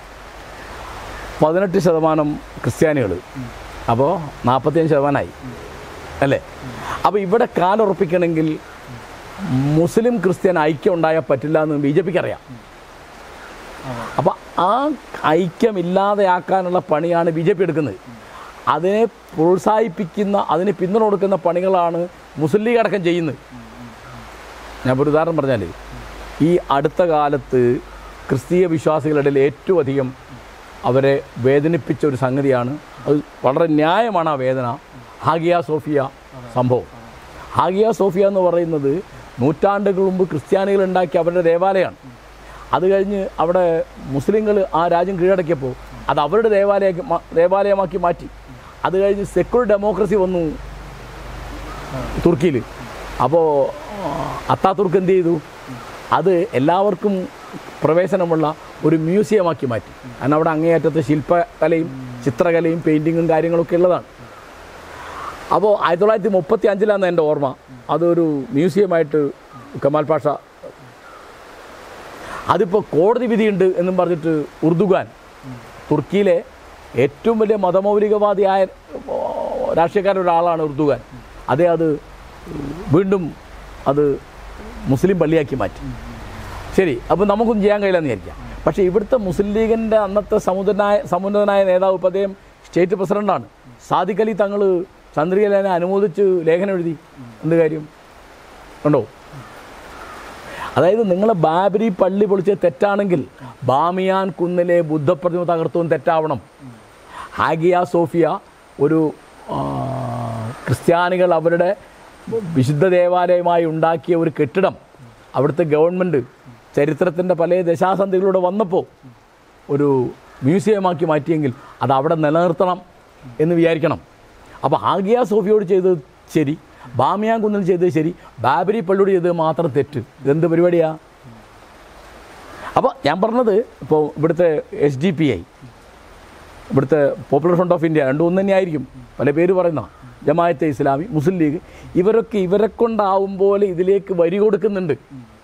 S1: പതിനെട്ട് ശതമാനം ക്രിസ്ത്യാനികൾ അപ്പോൾ നാൽപ്പത്തിയഞ്ച് ശതമാനമായി അല്ലേ അപ്പോൾ ഇവിടെ കാലുറപ്പിക്കണമെങ്കിൽ മുസ്ലിം ക്രിസ്ത്യൻ ഐക്യം ഉണ്ടായാൽ പറ്റില്ല എന്ന് ബി ജെ പിക്ക് അറിയാം അപ്പോൾ ആ ഐക്യമില്ലാതെയാക്കാനുള്ള പണിയാണ് ബി ജെ പി എടുക്കുന്നത് അതിനെ പ്രോത്സാഹിപ്പിക്കുന്ന അതിന് പിന്തുണ കൊടുക്കുന്ന പണികളാണ് മുസ്ലിം ലീഗ് അടക്കം ചെയ്യുന്നത് ഞാൻ ഒരു ഉദാഹരണം പറഞ്ഞാൽ ഈ അടുത്ത കാലത്ത് ക്രിസ്തീയ വിശ്വാസികളുടെ ഇടയിൽ ഏറ്റവും അധികം അവരെ വേദനിപ്പിച്ച ഒരു സംഗതിയാണ് അത് വളരെ ന്യായമാണ് ആ വേദന ഹാഗിയ സോഫിയ സംഭവം ഹാഗിയ സോഫിയ എന്ന് പറയുന്നത് നൂറ്റാണ്ടുകൾ മുമ്പ് ക്രിസ്ത്യാനികൾ ഉണ്ടാക്കിയ അവരുടെ ദേവാലയമാണ് അത് കഴിഞ്ഞ് അവിടെ മുസ്ലിങ്ങൾ ആ രാജ്യം കീഴടക്കിയപ്പോൾ അത് അവരുടെ ദേവാലയ ദേവാലയമാക്കി മാറ്റി അത് കഴിഞ്ഞ് സെക്കുലർ ഡെമോക്രസി വന്നു തുർക്കിയിൽ അപ്പോൾ അത്താതുർക്ക് എന്ത് ചെയ്തു അത് എല്ലാവർക്കും പ്രവേശനമുള്ള ഒരു മ്യൂസിയമാക്കി മാറ്റി കാരണം അവിടെ അങ്ങേയറ്റത്തെ ശില്പകലയും ചിത്രകലയും പെയിൻറ്റിങ്ങും കാര്യങ്ങളൊക്കെ ഉള്ളതാണ് അപ്പോൾ ആയിരത്തി തൊള്ളായിരത്തി മുപ്പത്തി അഞ്ചിലാണ് എൻ്റെ ഓർമ്മ അതൊരു മ്യൂസിയമായിട്ട് കമാൽ പാഷ അതിപ്പോൾ കോടതി വിധിയുണ്ട് എന്നും പറഞ്ഞിട്ട് ഉർദുഗാൻ തുർക്കിയിലെ ഏറ്റവും വലിയ മതമൗലികവാദിയായ ഓ, രാഷ്ട്രീയക്കാരുടെ ഒരാളാണ് ഉർദുഗാൻ അതേ അത് വീണ്ടും അത് മുസ്ലിം പള്ളിയാക്കി മാറ്റി ശരി അപ്പോൾ നമുക്കൊന്നും ചെയ്യാൻ കഴിയില്ലെന്ന് വിചാരിക്കാം പക്ഷേ ഇവിടുത്തെ മുസ്ലിം ലീഗിൻ്റെ അന്നത്തെ സമുദ്രനായ സമുന്നതനായ നേതാവ് ഇപ്പോൾ അദ്ദേഹം സ്റ്റേറ്റ് പ്രസിഡൻ്റാണ് സാദിഖ് അലി തങ്ങൾ ചന്ദ്രികലേനെ അനുമോദിച്ച് ലേഖനം എഴുതി എന്ത് കാര്യം ഉണ്ടോ അതായത് നിങ്ങൾ ബാബരി പള്ളി പൊളിച്ച് തെറ്റാണെങ്കിൽ ബാമിയാൻ കുന്നിലെ ബുദ്ധപ്രതിമ തകർത്തും തെറ്റാവണം ഹാഗിയ സോഫിയ ഒരു ആ, ക്രിസ്ത്യാനികൾ അവരുടെ വിശുദ്ധ ദേവാലയമായി ഉണ്ടാക്കിയ ഒരു കെട്ടിടം അവിടുത്തെ ഗവൺമെൻറ് ചരിത്രത്തിൻ്റെ പല ദശാസന്ധികളിലൂടെ വന്നപ്പോൾ ഒരു മ്യൂസിയമാക്കി മാറ്റിയെങ്കിൽ അത് അവിടെ നിലനിർത്തണം എന്ന് വിചാരിക്കണം അപ്പോൾ ഹാഗിയ സോഫിയോട് ചെയ്തത് ശരി ബാമിയാൻ കുന്നിൽ ചെയ്തത് ശരി ബാബരി പള്ളിയോട് ചെയ്തത് മാത്രം തെറ്റ് ഇതെന്ത് പരിപാടിയാ അപ്പോൾ ഞാൻ പറഞ്ഞത് ഇപ്പോൾ ഇവിടുത്തെ എസ് ഡി പി ഐ ഇവിടുത്തെ പോപ്പുലർ ഫ്രണ്ട് ഓഫ് ഇന്ത്യ രണ്ടും ഒന്ന് തന്നെയായിരിക്കും പല പേര് പറയുന്ന ജമായത്തെ ഇസ്ലാമി മുസ്ലിം ലീഗ് ഇവരൊക്കെ ഇവരെ കൊണ്ടാവും പോലെ ഇതിലേക്ക് വരി കൊടുക്കുന്നുണ്ട്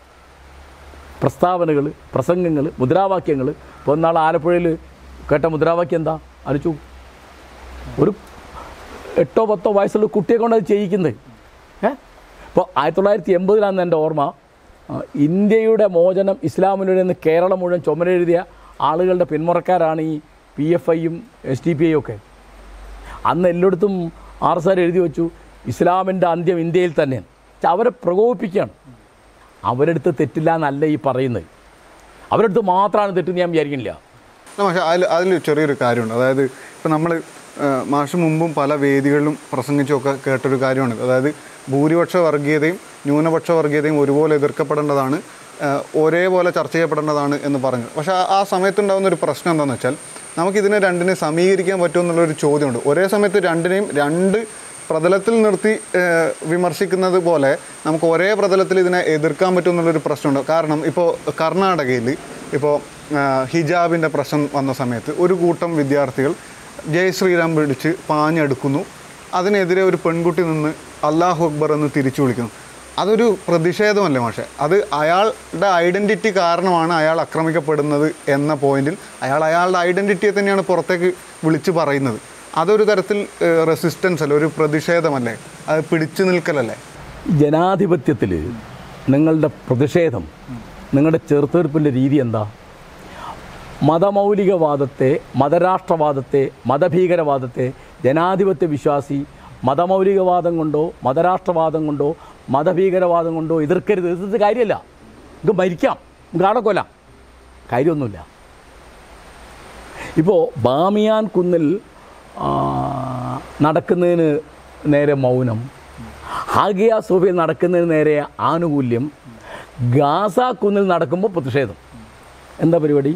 S1: പ്രസ്താവനകൾ പ്രസംഗങ്ങൾ മുദ്രാവാക്യങ്ങൾ ഇപ്പോൾ നാൾ ആലപ്പുഴയിൽ കേട്ട മുദ്രാവാക്യം എന്താ ആലോചിച്ചു ഒരു എട്ടോ പത്തോ വയസ്സുള്ള കുട്ടിയെ കൊണ്ട് അത് ചെയ്യിക്കുന്നത് ഏ ഇപ്പോൾ ആയിരത്തി തൊള്ളായിരത്തി എൺപതിലാണ് എൻ്റെ ഓർമ്മ ആ, ഇന്ത്യയുടെ മോചനം ഇസ്ലാമിലൂടെ നിന്ന് കേരളം മുഴുവൻ ചുമരെഴുതിയ ആളുകളുടെ പിന്മുറക്കാരാണ് ഈ പി എഫ് ഐയും എസ് ടി പി ഐയും ഒക്കെ അന്ന് എല്ലായിടത്തും ആർ എസ് ആർ എഴുതി വെച്ചു ഇസ്ലാമിൻ്റെ അന്ത്യം ഇന്ത്യയിൽ തന്നെ പക്ഷെ അവരെ പ്രകോപിപ്പിക്കുകയാണ് അവരെടുത്ത് തെറ്റില്ല എന്നല്ല ഈ പറയുന്നത് അവരെടുത്ത് മാത്രമാണ് തെറ്റെന്ന് ഞാൻ വിചാരിക്കുന്നില്ല
S2: പക്ഷേ അതിൽ അതിൽ ചെറിയൊരു കാര്യമുണ്ട് അതായത് ഇപ്പം നമ്മൾ മാഷ് മുമ്പും പല വേദികളിലും പ്രസംഗിച്ചൊക്കെ കേട്ടൊരു കാര്യമാണ് അതായത് ഭൂരിപക്ഷ വർഗീയതയും ന്യൂനപക്ഷ വർഗീയതയും ഒരുപോലെ എതിർക്കപ്പെടേണ്ടതാണ് ആ, ഒരേപോലെ ചർച്ച ചെയ്യപ്പെടേണ്ടതാണ് എന്ന് പറഞ്ഞു പക്ഷേ ആ- ആ സമയത്തുണ്ടാകുന്ന ഒരു പ്രശ്നം എന്താണെന്ന് വെച്ചാൽ നമുക്കിതിനെ രണ്ടിനെ സമീകരിക്കാൻ പറ്റുമെന്നുള്ളൊരു ചോദ്യമുണ്ട് ഒരേ സമയത്ത് രണ്ടിനെയും രണ്ട് പ്രതലത്തിൽ നിർത്തി ഏഹ്, വിമർശിക്കുന്നത് പോലെ നമുക്ക് ഒരേ പ്രതലത്തിൽ ഇതിനെ എതിർക്കാൻ പറ്റും എന്നുള്ളൊരു പ്രശ്നമുണ്ട് കാരണം ഇപ്പോൾ കർണാടകയിൽ ഇപ്പോൾ ഹിജാബിൻ്റെ പ്രശ്നം വന്ന സമയത്ത് ഒരു കൂട്ടം വിദ്യാർത്ഥികൾ ജയ് ശ്രീറാം പിടിച്ച് പാഞ്ഞെടുക്കുന്നു അതിനെതിരെ ഒരു പെൺകുട്ടി നിന്ന് അള്ളാഹു അക്ബർ എന്ന് തിരിച്ചു വിളിക്കുന്നു അതൊരു പ്രതിഷേധമല്ലേ മാഷെ അത് അയാളുടെ ഐഡൻറ്റിറ്റി കാരണമാണ് അയാൾ ആക്രമിക്കപ്പെടുന്നത് എന്ന പോയിന്റിൽ അയാൾ അയാളുടെ ഐഡൻറ്റിറ്റിയെ തന്നെയാണ് പുറത്തേക്ക് വിളിച്ച് പറയുന്നത് അതൊരു തരത്തിൽ റെസിസ്റ്റൻസ് അല്ലേ ഒരു പ്രതിഷേധമല്ലേ അത് പിടിച്ചു നിൽക്കലല്ലേ
S1: ജനാധിപത്യത്തിൽ നിങ്ങളുടെ പ്രതിഷേധം നിങ്ങളുടെ ചെറുത്തീർപ്പിൻ്റെ രീതി എന്താ മതമൗലികവാദത്തെ മതരാഷ്ട്രവാദത്തെ മതഭീകരവാദത്തെ ജനാധിപത്യ വിശ്വാസി മതമൗലികവാദം കൊണ്ടോ മതരാഷ്ട്രവാദം കൊണ്ടോ മതഭീകരവാദം കൊണ്ടോ എതിർക്കരുത് എതിർത്ത് കാര്യമല്ല ഇത് മരിക്കാം നമുക്ക് ആടെ കൊല്ലാം കാര്യമൊന്നുമില്ല ഇപ്പോൾ ബാമിയാൻ കുന്നിൽ ആ, നടക്കുന്നതിന് നേരെ മൗനം ഹാഗിയ സോഫിയിൽ നടക്കുന്നതിന് നേരെ ആനുകൂല്യം ഗാസ കുന്നിൽ നടക്കുമ്പോൾ പ്രതിഷേധം എന്താ പരിപാടി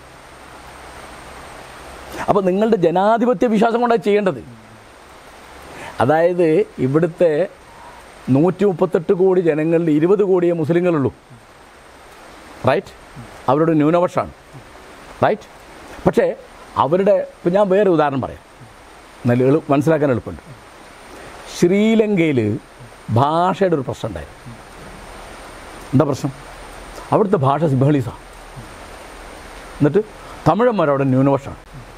S1: അപ്പോൾ നിങ്ങളുടെ ജനാധിപത്യ വിശ്വാസം കൊണ്ടാണ് ചെയ്യേണ്ടത് അതായത് ഇവിടുത്തെ നൂറ്റി മുപ്പത്തെട്ട് കോടി ജനങ്ങളിൽ ഇരുപത് കോടിയേ മുസ്ലിങ്ങളുള്ളൂ റൈറ്റ് അവരുടെ ന്യൂനപക്ഷമാണ് റൈറ്റ് പക്ഷേ അവരുടെ ഇപ്പം ഞാൻ വേറെ ഉദാഹരണം പറയാം നല്ല എളു മനസ്സിലാക്കാൻ എളുപ്പമുണ്ട് ശ്രീലങ്കയിൽ ഭാഷയുടെ ഒരു പ്രശ്നം ഉണ്ടായിരുന്നു എന്താ പ്രശ്നം അവിടുത്തെ ഭാഷ സിംഹളീസാണ് എന്നിട്ട് തമിഴന്മാർ അവിടെ ന്യൂനപക്ഷമാണ്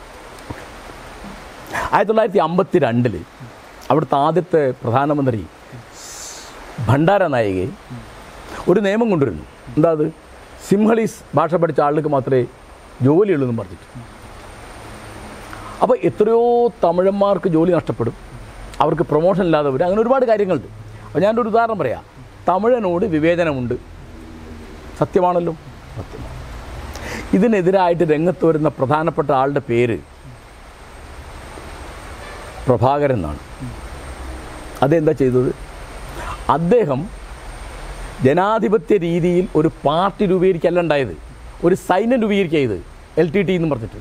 S1: ആയിരത്തി തൊള്ളായിരത്തി അമ്പത്തി രണ്ടിൽ അവിടുത്തെ ആദ്യത്തെ പ്രധാനമന്ത്രി ഭണ്ഡാര നായികെ ഒരു നിയമം കൊണ്ടുവരുന്നു എന്താ അത് സിംഹളീസ് ഭാഷ പഠിച്ച ആളുകൾക്ക് മാത്രമേ ജോലിയുള്ളതെന്നും പറഞ്ഞിട്ട് അപ്പോൾ എത്രയോ തമിഴന്മാർക്ക് ജോലി നഷ്ടപ്പെടും അവർക്ക് പ്രൊമോഷൻ ഇല്ലാതെ വരും അങ്ങനെ ഒരുപാട് കാര്യങ്ങളുണ്ട് അപ്പോൾ ഞാനൊരു ഉദാഹരണം പറയാം തമിഴനോട് വിവേചനമുണ്ട് സത്യമാണല്ലോ സത്യമാണ് ഇതിനെതിരായിട്ട് രംഗത്ത് വരുന്ന പ്രധാനപ്പെട്ട ആളുടെ പേര് പ്രഭാകരൻ എന്നാണ് അതെന്താ ചെയ്തത് അദ്ദേഹം ജനാധിപത്യ രീതിയിൽ ഒരു പാർട്ടി രൂപീകരിക്കല്ല ഉണ്ടായത് ഒരു സൈന്യം രൂപീകരിക്കുക ചെയ്ത് എൽ ടി ടി എന്ന് പറഞ്ഞിട്ട്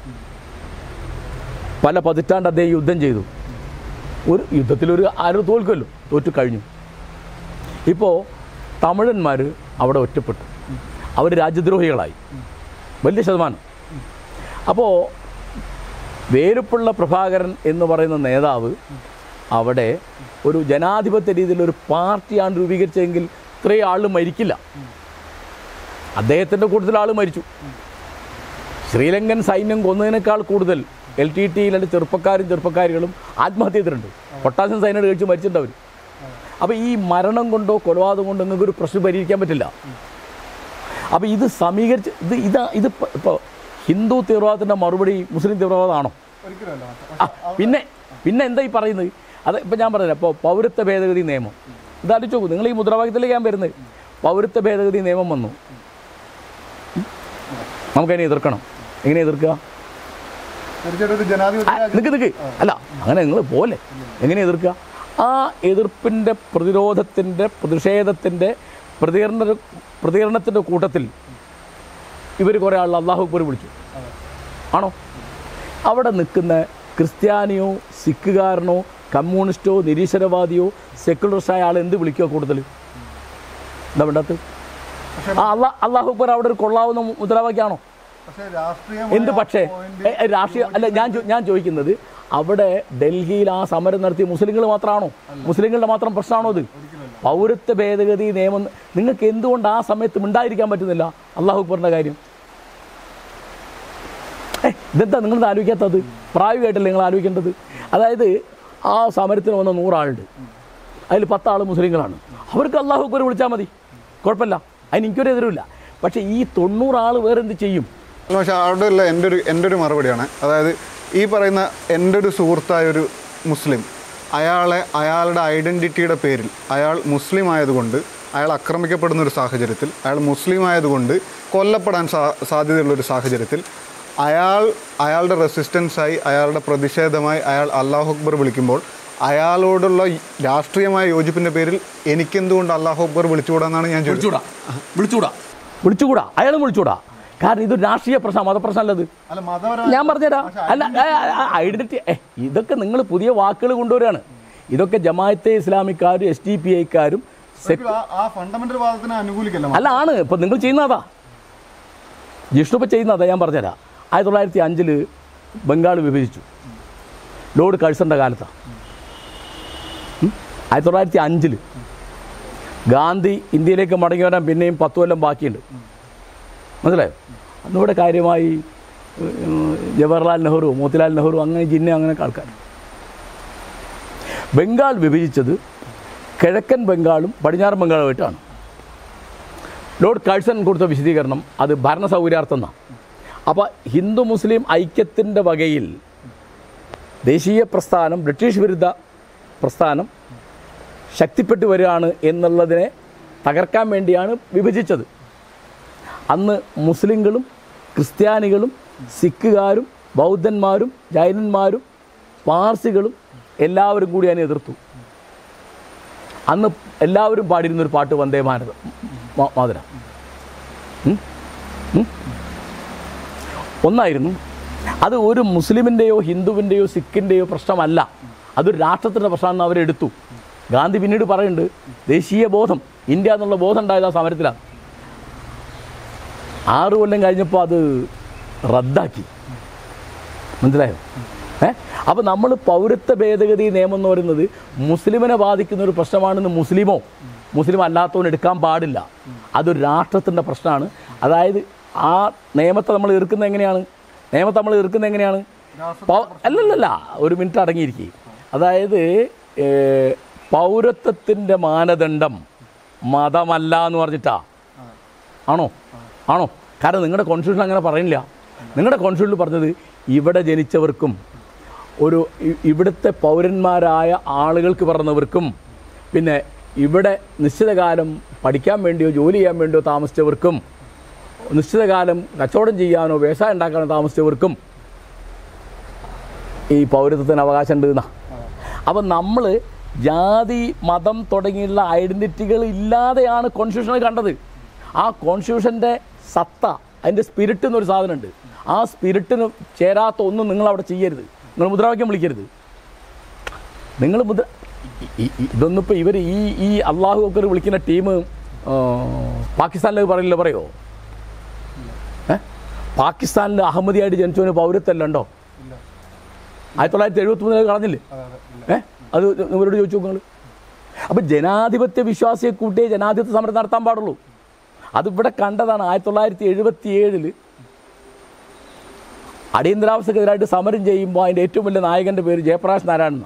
S1: പല പതിറ്റാണ്ട് അദ്ദേഹം യുദ്ധം ചെയ്തു ഒരു യുദ്ധത്തിലൊരു ആരും തോൽക്കുമല്ലോ തോറ്റു കഴിഞ്ഞു ഇപ്പോൾ തമിഴന്മാർ അവിടെ ഒറ്റപ്പെട്ടു അവർ രാജ്യദ്രോഹികളായി വലിയ ശതമാനം അപ്പോൾ വേലുപ്പിള്ള പ്രഭാകരൻ എന്ന് പറയുന്ന നേതാവ് അവിടെ ഒരു ജനാധിപത്യ രീതിയിൽ ഒരു പാർട്ടിയാണ് രൂപീകരിച്ചതെങ്കിൽ ഇത്രയും ആൾ മരിക്കില്ല അദ്ദേഹത്തിൻ്റെ കൂടുതൽ ആൾ മരിച്ചു ശ്രീലങ്കൻ സൈന്യം കൊന്നതിനേക്കാൾ കൂടുതൽ എൽ ടി ടിയിലെ ചെറുപ്പക്കാരും ചെറുപ്പക്കാരികളും ആത്മഹത്യ ചെയ്തിട്ടുണ്ട് പൊട്ടാസ്യം സൈനൈഡ് കഴിച്ച് മരിച്ചിട്ടുണ്ട് അവർ അപ്പോൾ ഈ മരണം കൊണ്ടോ കൊലപാതകം കൊണ്ടോ നിങ്ങൾക്ക് ഒരു പ്രശ്നം പരിഹരിക്കാൻ പറ്റില്ല അപ്പോൾ ഇത് സമീകരിച്ച് ഇത് ഇതാ ഇത് ഇപ്പോൾ ഹിന്ദു തീവ്രവാദത്തിൻ്റെ മറുപടി മുസ്ലിം തീവ്രവാദമാണോ
S2: ഒരിക്കലുമല്ല
S1: ആ പിന്നെ പിന്നെ എന്താ ഈ പറയുന്നത് അത് ഇപ്പം ഞാൻ പറഞ്ഞില്ല ഇപ്പോൾ പൗരത്വ ഭേദഗതി നിയമം ഇതാലോചിച്ച് നോക്കൂ നിങ്ങൾ ഈ മുദ്രാവാക്യത്തിലേക്ക് ഞാൻ വരുന്നത് പൗരത്വ ഭേദഗതി നിയമം വന്നു ഉം. നമുക്കതിനെ എതിർക്കണം എങ്ങനെ എതിർക്കുക
S2: തീർച്ചയായിട്ടും ഒരു ജനാധിപത്യ
S1: നിൽക്ക് നിൽക്ക് അല്ല അങ്ങനെ നിങ്ങൾ പോലെ എങ്ങനെ എതിർക്കുക ആ എതിർപ്പിൻ്റെ പ്രതിരോധത്തിൻ്റെ പ്രതിഷേധത്തിൻ്റെ പ്രതികരണ പ്രതികരണത്തിൻ്റെ കൂട്ടത്തിൽ ഇവർ കുറേ ആൾ അള്ളാഹു അക്ബർ വിളിച്ചു ആണോ അവിടെ നിൽക്കുന്ന ക്രിസ്ത്യാനിയോ സിഖുകാരനോ കമ്മ്യൂണിസ്റ്റോ നിരീശ്വരവാദിയോ സെക്കുലറിസ്റ്റായ ആൾ എന്ത് വിളിക്കുക കൂടുതൽ എന്താ വേണ്ടാത്ത ആ അള്ളാ അള്ളാഹു അക്ബർ അവിടെ ഒരു കൊള്ളാവുന്ന മുദ്രാവാക്യമാണോ
S2: പക്ഷേ രാഷ്ട്രീയ
S1: എന്ത് പക്ഷേ ഏ, ഏ, രാഷ്ട്രീയ അല്ല ഞാൻ ചോ- ഞാൻ ചോദിക്കുന്നത് അവിടെ ഡൽഹിയിൽ ആ സമരം നടത്തിയ മുസ്ലിങ്ങൾ മാത്രമാണോ മുസ്ലിങ്ങളുടെ മാത്രം പ്രശ്നമാണോ അത് പൗരത്വ ഭേദഗതി നിയമം നിങ്ങൾക്ക് എന്തുകൊണ്ട് ആ സമയത്ത് മിണ്ടായിരിക്കാൻ പറ്റുന്നില്ല അള്ളാഹു അക്ബറിൻ്റെ കാര്യം ഏ, ഇതെന്താ നിങ്ങൾ ആലോചിക്കാത്തത് പ്രായോഗികമായിട്ടല്ലേ നിങ്ങൾ ആലോചിക്കേണ്ടത് അതായത് ആ സമരത്തിന് വന്ന നൂറാളുണ്ട് അതിൽ പത്താൾ മുസ്ലിങ്ങളാണ് അവർക്ക് അള്ളാഹു അക്ബർ വിളിച്ചാൽ മതി കുഴപ്പമില്ല അതിന് എനിക്കൊരു എതിരുമില്ല പക്ഷേ ഈ തൊണ്ണൂറാൾ വേറെന്ത് ചെയ്യും
S2: പക്ഷേ അവിടെ ഉള്ള എൻ്റെ ഒരു എൻ്റെ ഒരു മറുപടിയാണ് അതായത് ഈ പറയുന്ന എൻ്റെ ഒരു സുഹൃത്തായ ഒരു മുസ്ലിം അയാളെ അയാളുടെ ഐഡൻറ്റിറ്റിയുടെ പേരിൽ അയാൾ മുസ്ലിം ആയതുകൊണ്ട് അയാൾ ആക്രമിക്കപ്പെടുന്ന ഒരു സാഹചര്യത്തിൽ അയാൾ മുസ്ലിം ആയതുകൊണ്ട് കൊല്ലപ്പെടാൻ സാ സാധ്യതയുള്ള ഒരു സാഹചര്യത്തിൽ അയാൾ അയാളുടെ റെസിസ്റ്റൻസായി അയാളുടെ പ്രതിഷേധമായി അയാൾ അള്ളാഹു അക്ബർ വിളിക്കുമ്പോൾ അയാളോടുള്ള ഈ രാഷ്ട്രീയമായ യോജിപ്പിൻ്റെ പേരിൽ എനിക്കെന്തുകൊണ്ട് അള്ളാഹു അക്ബർ വിളിച്ചുകൂടാന്നാണ് ഞാൻ ചോദിച്ചത്
S1: വിളിച്ചൂടാ വിളിച്ചൂടാ വിളിച്ചുകൂടാ അയാളും വിളിച്ചൂടാ കാരണം ഇതൊരു രാഷ്ട്രീയ പ്രശ്നം മതപ്രശ്നമല്ലത്
S2: അല്ല മതപരമായ
S1: ഞാൻ പറഞ്ഞുതരാം അല്ല ഐഡന്റിറ്റി ഇതൊക്കെ നിങ്ങൾ പുതിയ വാക്കുകൾ കൊണ്ടുവരികയാണ് ഇതൊക്കെ ജമാഅത്തെ ഇസ്ലാമിക്കാരും എസ് ഡി പി ഐക്കാരും
S2: ആ ഫണ്ടമെന്റൽ വാദത്തിനെ അനുകൂലിക്കല്ല
S1: അല്ല ആണ് ഇപ്പം നിങ്ങൾ ചെയ്യുന്നതാ ജിഷ്ണു ഇപ്പം ചെയ്യുന്നതാ ഞാൻ പറഞ്ഞുതരാം ആയിരത്തി തൊള്ളായിരത്തി അഞ്ചിൽ ബംഗാൾ വിഭജിച്ചു ലോർഡ് കഴ്സന്റെ കാലത്താണ് ഉം? ആയിരത്തി തൊള്ളായിരത്തി അഞ്ചിൽ ഗാന്ധി ഇന്ത്യയിലേക്ക് മടങ്ങി വരാൻ പിന്നെയും പത്ത് കൊല്ലം ബാക്കിയുണ്ട് മനസ്സിലായോ അന്നിവിടെ കാര്യമായി ഉം, ജവഹർലാൽ നെഹ്റു മോത്തിലാൽ നെഹ്റു അങ്ങനെ ജിന്ന അങ്ങനെയൊക്കെ ആൾക്കാർ ബംഗാൾ വിഭജിച്ചത് കിഴക്കൻ ബംഗാളും പടിഞ്ഞാറൻ ബംഗാളുമായിട്ടാണ് ലോർഡ് കഴ്സൺ കൊടുത്ത വിശദീകരണം അത് ഭരണ സൗകര്യാർത്ഥം എന്നാണ് അപ്പോൾ ഹിന്ദു മുസ്ലിം ഐക്യത്തിൻ്റെ വകയിൽ ദേശീയ പ്രസ്ഥാനം ബ്രിട്ടീഷ് വിരുദ്ധ പ്രസ്ഥാനം ശക്തിപ്പെട്ടു വരികയാണ് എന്നുള്ളതിനെ തകർക്കാൻ വേണ്ടിയാണ് വിഭജിച്ചത് അന്ന് മുസ്ലിങ്ങളും ക്രിസ്ത്യാനികളും സിഖുകാരും ബൗദ്ധന്മാരും ജൈനന്മാരും പാർസികളും എല്ലാവരും കൂടി അതിനെ എതിർത്തു അന്ന് എല്ലാവരും പാടിയിരുന്നൊരു പാട്ട് വന്ദേ ഭാരതം മാ- മാതര ഉം? ഉം? ഒന്നായിരുന്നു അത് ഒരു മുസ്ലിമിൻ്റെയോ ഹിന്ദുവിൻ്റെയോ സിഖിൻ്റെയോ പ്രശ്നമല്ല അതൊരു രാഷ്ട്രത്തിൻ്റെ പ്രശ്നമാണെന്ന് അവരെടുത്തു ഗാന്ധി പിന്നീട് പറയുന്നുണ്ട് ദേശീയ ബോധം ഇന്ത്യ എന്നുള്ള ബോധം ഉണ്ടായത് ആ സമരത്തിലാണ് ആറ് കൊല്ലം കഴിഞ്ഞപ്പോൾ അത് റദ്ദാക്കി മനസ്സിലായോ ഏ അപ്പോൾ നമ്മൾ പൗരത്വ ഭേദഗതി നിയമം എന്ന് പറയുന്നത് മുസ്ലിമിനെ ബാധിക്കുന്ന ഒരു പ്രശ്നമാണെന്ന് മുസ്ലിമോ മുസ്ലിം അല്ലാത്തവൻ എടുക്കാൻ പാടില്ല അതൊരു രാഷ്ട്രത്തിൻ്റെ പ്രശ്നമാണ് അതായത് ആ നിയമത്തെ നമ്മൾ എതിർക്കുന്നത് എങ്ങനെയാണ് നിയമത്തെ നമ്മൾ എതിർക്കുന്നത് എങ്ങനെയാണ് പൗ- അല്ലല്ലല്ല ഒരു മിനിറ്റ് അടങ്ങിയിരിക്കും അതായത് ഏ, പൗരത്വത്തിൻ്റെ മാനദണ്ഡം മതമല്ല എന്ന് പറഞ്ഞിട്ടാ ആണോ ആണോ കാരണം നിങ്ങളുടെ കോൺസ്റ്റിറ്റ്യൂഷൻ അങ്ങനെ പറയുന്നില്ല നിങ്ങളുടെ കോൺസ്റ്റിറ്റ്യൂഷനിൽ പറഞ്ഞത് ഇവിടെ ജനിച്ചവർക്കും ഒരു ഇ- ഇവിടുത്തെ പൗരന്മാരായ ആളുകൾക്ക് പറഞ്ഞവർക്കും പിന്നെ ഇവിടെ നിശ്ചിതകാലം പഠിക്കാൻ വേണ്ടിയോ ജോലി ചെയ്യാൻ വേണ്ടിയോ താമസിച്ചവർക്കും നിശ്ചിതകാലം കച്ചവടം ചെയ്യാനോ വ്യവസായം ഉണ്ടാക്കാനോ താമസിച്ചവർക്കും ഈ പൗരത്വത്തിന് അവകാശം ഉണ്ട് എന്നാ അപ്പം നമ്മൾ ജാതി മതം തുടങ്ങിയുള്ള ഐഡൻറ്റിറ്റികൾ ഇല്ലാതെയാണ് കോൺസ്റ്റിറ്റ്യൂഷനെ കണ്ടത് ആ കോൺസ്റ്റിറ്റ്യൂഷൻ്റെ സത്ത അതിൻ്റെ സ്പിരിറ്റ് എന്നൊരു സാധനമുണ്ട് ആ സ്പിരിറ്റിന് ചേരാത്ത ഒന്നും നിങ്ങൾ അവിടെ ചെയ്യരുത് നിങ്ങൾ മുദ്രാവാക്യം വിളിക്കരുത് നിങ്ങൾ മുദ്ര ഇ- ഇ- ഇതൊന്നും ഇപ്പോൾ ഇവർ ഈ ഈ അള്ളാഹു ഒക്കെ വിളിക്കുന്ന ടീം പാകിസ്ഥാനിലേക്ക് പറയില്ല പറയോ ഏ പാകിസ്ഥാനിൽ അഹമ്മദിയായിട്ട് ജനിച്ചവന് പൗരത്വമല്ല ഉണ്ടോ ആയിരത്തി തൊള്ളായിരത്തി എഴുപത്തി മൂന്നിൽ കളഞ്ഞില്ലേ ഏ അത് ഇവരോട് ചോദിച്ചു നോക്കുക നിങ്ങൾ അപ്പം ജനാധിപത്യ വിശ്വാസിയെ കൂട്ടിയേ ജനാധിപത്യ സമരം നടത്താൻ പാടുള്ളൂ അതിവിടെ കണ്ടതാണ് ആയിരത്തി തൊള്ളായിരത്തി എഴുപത്തി ഏഴിൽ അടിയന്തരാവസ്ഥക്കെതിരായിട്ട് സമരം ചെയ്യുമ്പോൾ അതിൻ്റെ ഏറ്റവും വലിയ നായകൻ്റെ പേര് ജയപ്രകാശ് നാരായണൻ